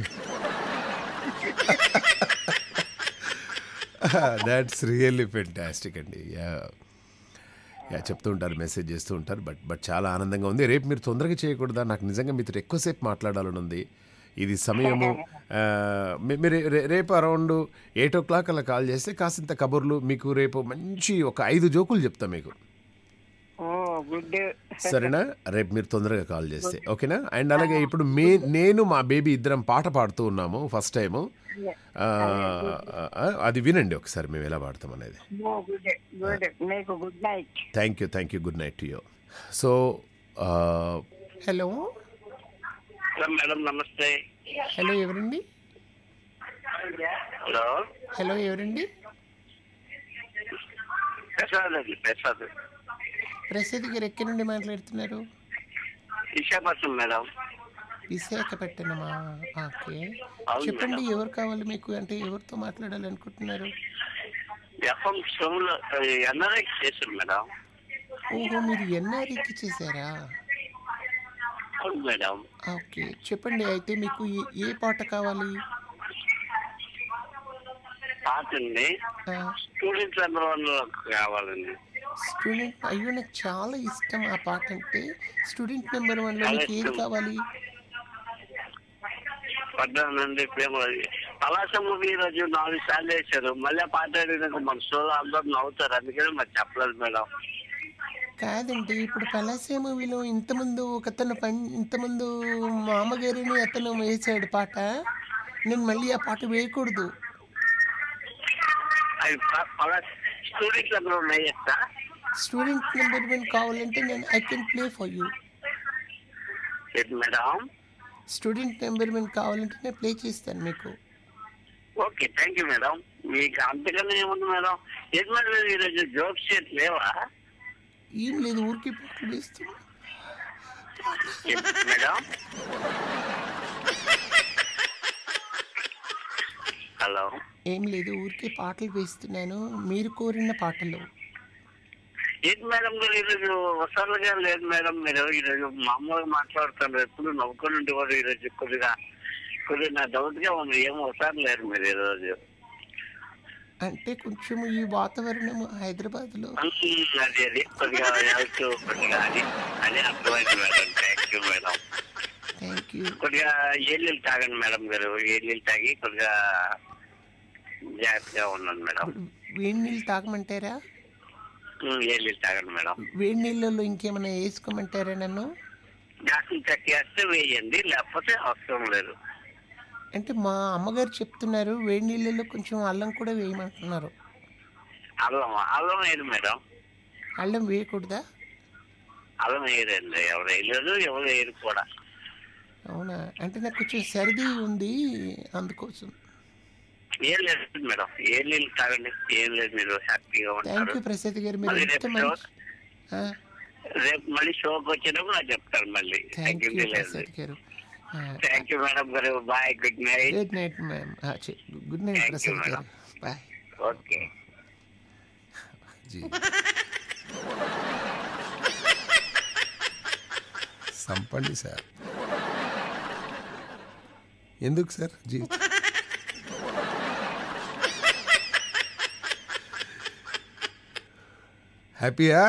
దాట్స్ రియల్లీ ఫెంటాస్టిక్ అండి యా యా చెప్తూ ఉంటారు మెసేజ్ చేస్తూ ఉంటారు బట్ బట్ చాలా ఆనందంగా ఉంది రేపు మీరు తొందరగా చేయకూడదా నాకు నిజంగా మీతో ఎక్కువసేపు మాట్లాడాలని ఉంది ఇది సమయము ఆ, మీ- మీరు రే- రేపు అరౌండ్ ఎయిట్ ఓ క్లాక్ అలా కాల్ చేస్తే కాసింత కబుర్లు మీకు రేపు మంచి ఒక ఐదు జోకులు చెప్తా మీకు ఓ గుడ్ సరేనా రేపు మీరు తొందరగా కాల్ చేస్తే ఓకేనా అండ్ అలాగే ఇప్పుడు మే నేను మా బేబీ ఇద్దరం పాట పాడుతూ ఉన్నాము ఫస్ట్ టైము ఆ, ఆ, అది వినండి ఒకసారి మేము ఎలా పాడతాం అనేది గుడ్ గుడ్ మీకు good night thank you thank you good night to you so hello hello madam నమస్తే హలో ఎవరండి హలో హలో ఎవరండి ప్రసాద్ అండి ప్రసాద్ ప్రసాద్ గారు ఎక్కడి నుండి మాట్లాడుతున్నారు విశాఖపట్నం మేడం విశాఖపట్నమా ఓకే అవును చెప్పండి మేడం. ఎవరు కావాలి మీకు అంటే ఎవరితో మాట్లాడాలనుకుంటున్నారు ఎఫ్ఎం సోములో ఎన్ఆర్ఐ చేశారు మేడం ఓహో మీరు ఎన్ఆర్ఈకి చేశారా అవును మేడం ఓకే చెప్పండి అయితే మీకు ఏ- ఏ పాట కావాలి పాట అండి ఆ, స్టూడెంట్స్ నెంబర్ వన్ కావాలండి స్టూడెంట్ అయ్యో నాకు చాలా ఇష్టం ఆ పాట అంటే స్టూడెంట్ నెంబర్ వన్లో చాలా మీకు ఏది ఇష్టం. కావాలి పడ్డానండి ప్రేమ పలాస మూవీ రోజు నాలుగు సార్లు వేశారు మళ్ళీ ఆ పాట ఆడినాక మన షోలో అందరూ నవ్వుతారు అందుకని మరి చెప్పలేదు మేడం కాదండి ఇప్పుడు పలాసే మూవీలో ఇంతకుముందు ఒకతను పని ఇంతకుముందు మామగారిని అతను వేసాడు పాట నేను మళ్ళీ ఆ పాట వేయకూడదు అది ప- పలాస స్టూడెంట్స్ నెంబర్ వన్ వేస్తా స్టూడెంట్ నెంబర్ వన్ కావాలంటే నేను I can play for you ఏంటి మేడం స్టూడెంట్ నెంబర్ వన్ కావాలంటే నేను ప్లే చేస్తాను మీకు ఓకే థ్యాంక్ యూ మేడం మీకు అంతకన్నా ఏముంది మేడం ఏంటి మేడం ఈరోజు జోక్స్ లేవా ఏం లేదు ఊరికి పాటలు వేస్తున్నా ఏంటి మేడం హలో ఏం లేదు ఊరికే పాటలు వేస్తున్నాను మీరు కోరిన పాటలు ఏంటి మేడం మీరు ఈరోజు వసలుగా లేదు మేడం మీరు ఈరోజు మామూలుగా మాట్లాడుతున్నారు ఎప్పుడు నవ్వుకొని ఉండేవారు ఈరోజు కొద్దిగా కొద్దిగా నా డౌట్ గా ఉంది ఏం వస్తారు లేరు మీరు ఈరోజు అంటే కొంచెం ఈ వాతావరణం హైదరాబాద్లో ఉమ్, అది అది కొద్దిగా హెల్త్ కొద్దిగా అది అది అర్థమైంది madam thank you madam thank you కొద్దిగా ఏ నీళ్ళు తాగండి మేడం గారు ఏ నీళ్ళు తాగి కొద్దిగా జాగ్రత్తగా ఉన్నాను మేడం వేడి నీళ్ళు తాగమంటారా ఉమ్, ఏ నీళ్ళు తాగండి మేడం వేడి నీళ్ళలో ఇంకేమైనా వేసుకోమంటారా నన్ను జాస్తి చెక్కేస్తే వేయండి లేకపోతే అవసరం లేదు అంటే మా అమ్మగారు చెప్తున్నారు వేడి నీళ్ళలో కొంచెం అల్లం కూడా వేయమంటున్నారు అల్లం అల్లం ఏది మేడం అల్లం వేయకూడదా అలా వేయరండి ఎవరు వేయలేదు ఎవరు వేయరు కూడా అవునా అంటే నాకు కొంచెం సర్ది ఉంది అందుకోసం ఏం లేదు మేడం ఏం నీళ్ళు తాగండి ఏం లేదు మీరు హ్యాపీగా థ్యాంక్ ఉంటారు యూ ప్రసాద్ గారు మీరు మళ్ళీ ఎంత రేపు మంచి రేపు మళ్ళీ షోకి వచ్చినప్పుడు నాకు చెప్తాను మళ్ళీ థ్యాంక్ యూ తగ్గింది లేదు Prasad garu thank you madam garu bye good night good night ma'am good night Thank you, Prasad madam. Garu bye okay జీ సంపండి సార్ ఎందుకు సార్ జీ హ్యాపీయా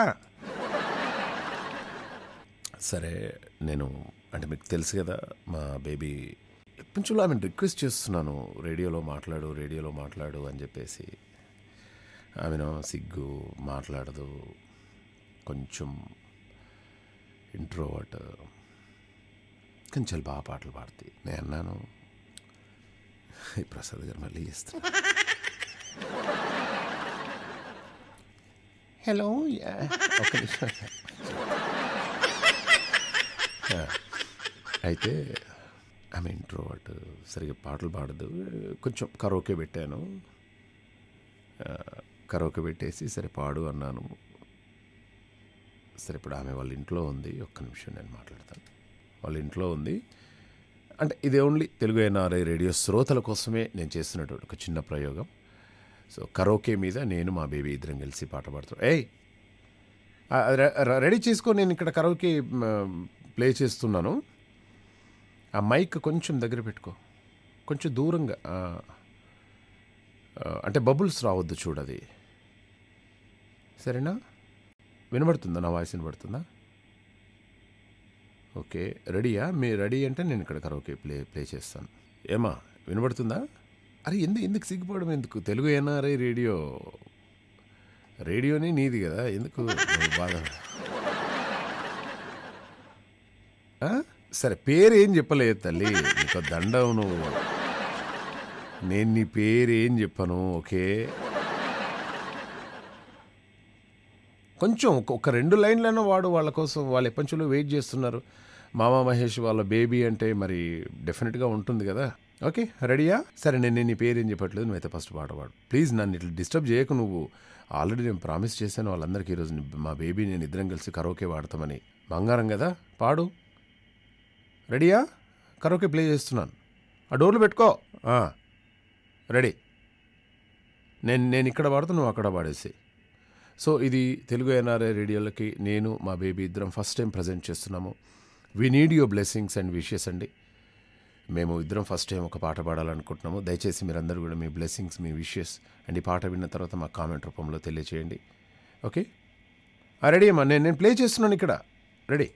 సరే నేను అంటే మీకు తెలుసు కదా మా బేబీ ఎప్పటిలో ఆమె రిక్వెస్ట్ చేస్తున్నాను రేడియోలో మాట్లాడు రేడియోలో మాట్లాడు అని చెప్పేసి ఆమెను సిగ్గు మాట్లాడదు కొంచెం ఇంట్రోవర్ట్ కొంచెం బాగా పాటలు పాడుతుంది నేను అన్నాను ఈ ప్రసాద్ గారు మళ్ళీ చేస్తున్నా హలో ఒక్క నిమిషం ఆ, అయితే ఆమె ఇంట్రోవర్ట్ సరిగ్గా పాటలు పాడదు కొంచెం కరోకే పెట్టాను ఆ, కరోకే పెట్టేసి సరే పాడు అన్నాను సరే ఇప్పుడు ఆమె వాళ్ళ ఇంట్లో ఉంది ఒక్క నిమిషం నేను మాట్లాడతాను వాళ్ళ ఇంట్లో ఉంది అంటే ఇది ఓన్లీ తెలుగు ఎన్ఆర్ఐ రేడియో శ్రోతల కోసమే నేను చేస్తున్నటువంటి ఒక చిన్న ప్రయోగం సో కరోకే మీద నేను మా బేబీ ఇద్దరం కలిసి పాట పాడుతాం ఏయ్ ఆ, రె- రె- రెడీ చేసుకో నేను ఇక్కడ కరోకే ప్లే చేస్తున్నాను ఆ మైక్ కొంచెం దగ్గర పెట్టుకో కొంచెం దూరంగా ఆ, ఆ, అంటే బబుల్స్ రావద్దు చూడది సరేనా వినబడుతుందా నా వాయిస్ వినబడుతుందా ఓకే రెడీయా మీ రెడీ అంటే నేను ఇక్కడ కరోకే ప్లే ప్లే చేస్తాను ఏమా వినబడుతుందా అరే ఎందుకు ఎందుకు సిగ్గుపడడం ఎందుకు తెలుగు ఎన్ఆర్ఐ రేడియో రేడియోనే నీది కదా ఎందుకు నువ్వు బాధ ఆ? సరే పేరు ఏం చెప్పలేదు తల్లి నీకు దండం నువ్వు నేను నీ పేరు ఏం చెప్పను ఓకే కొంచెం ఒక- ఒక రెండు లైన్లైనా వాడు వాళ్ళ కోసం వాళ్ళు ఎప్పటి నుంచో వెయిట్ చేస్తున్నారు మామా మహేష్ వాళ్ళ బేబీ అంటే మరి డెఫినెట్గా ఉంటుంది కదా ఓకే రెడీయా సరే నేను నీ పేరు ఏం చెప్పట్లేదు నువ్వైతే ఫస్ట్ పాట పాడు ప్లీజ్ నన్ను ఇట్లా డిస్టర్బ్ చేయకు నువ్వు ఆల్రెడీ నేను ప్రామిస్ చేశాను వాళ్ళందరికీ ఈరోజు ని- మా బేబీ నేను ఇద్దరం కలిసి కరోకే వాడతామని బంగారం కదా పాడు రెడీయా కరోకే ప్లే చేస్తున్నాను ఆ డోర్లు పెట్టుకో ఆ, రెడీ నేను నేను ఇక్కడ పాడుతా నువ్వు అక్కడ పాడేసి సో ఇది తెలుగు ఎన్ఆర్ఐ రేడియోలకి నేను మా బేబీ ఇద్దరం ఫస్ట్ టైం ప్రజెంట్ చేస్తున్నాము we need your blessings and wishes అండి మేము ఇద్దరం ఫస్ట్ టైం ఒక పాట పాడాలనుకుంటున్నాము దయచేసి మీరందరూ కూడా మీ బ్లెస్సింగ్స్ మీ విషెస్ అండ్ ఈ పాట విన్న తర్వాత మా కామెంట్ రూపంలో తెలియచేయండి ఓకే రెడీ అమ్మా నేను నేను ప్లే చేస్తున్నాను ఇక్కడ రెడీ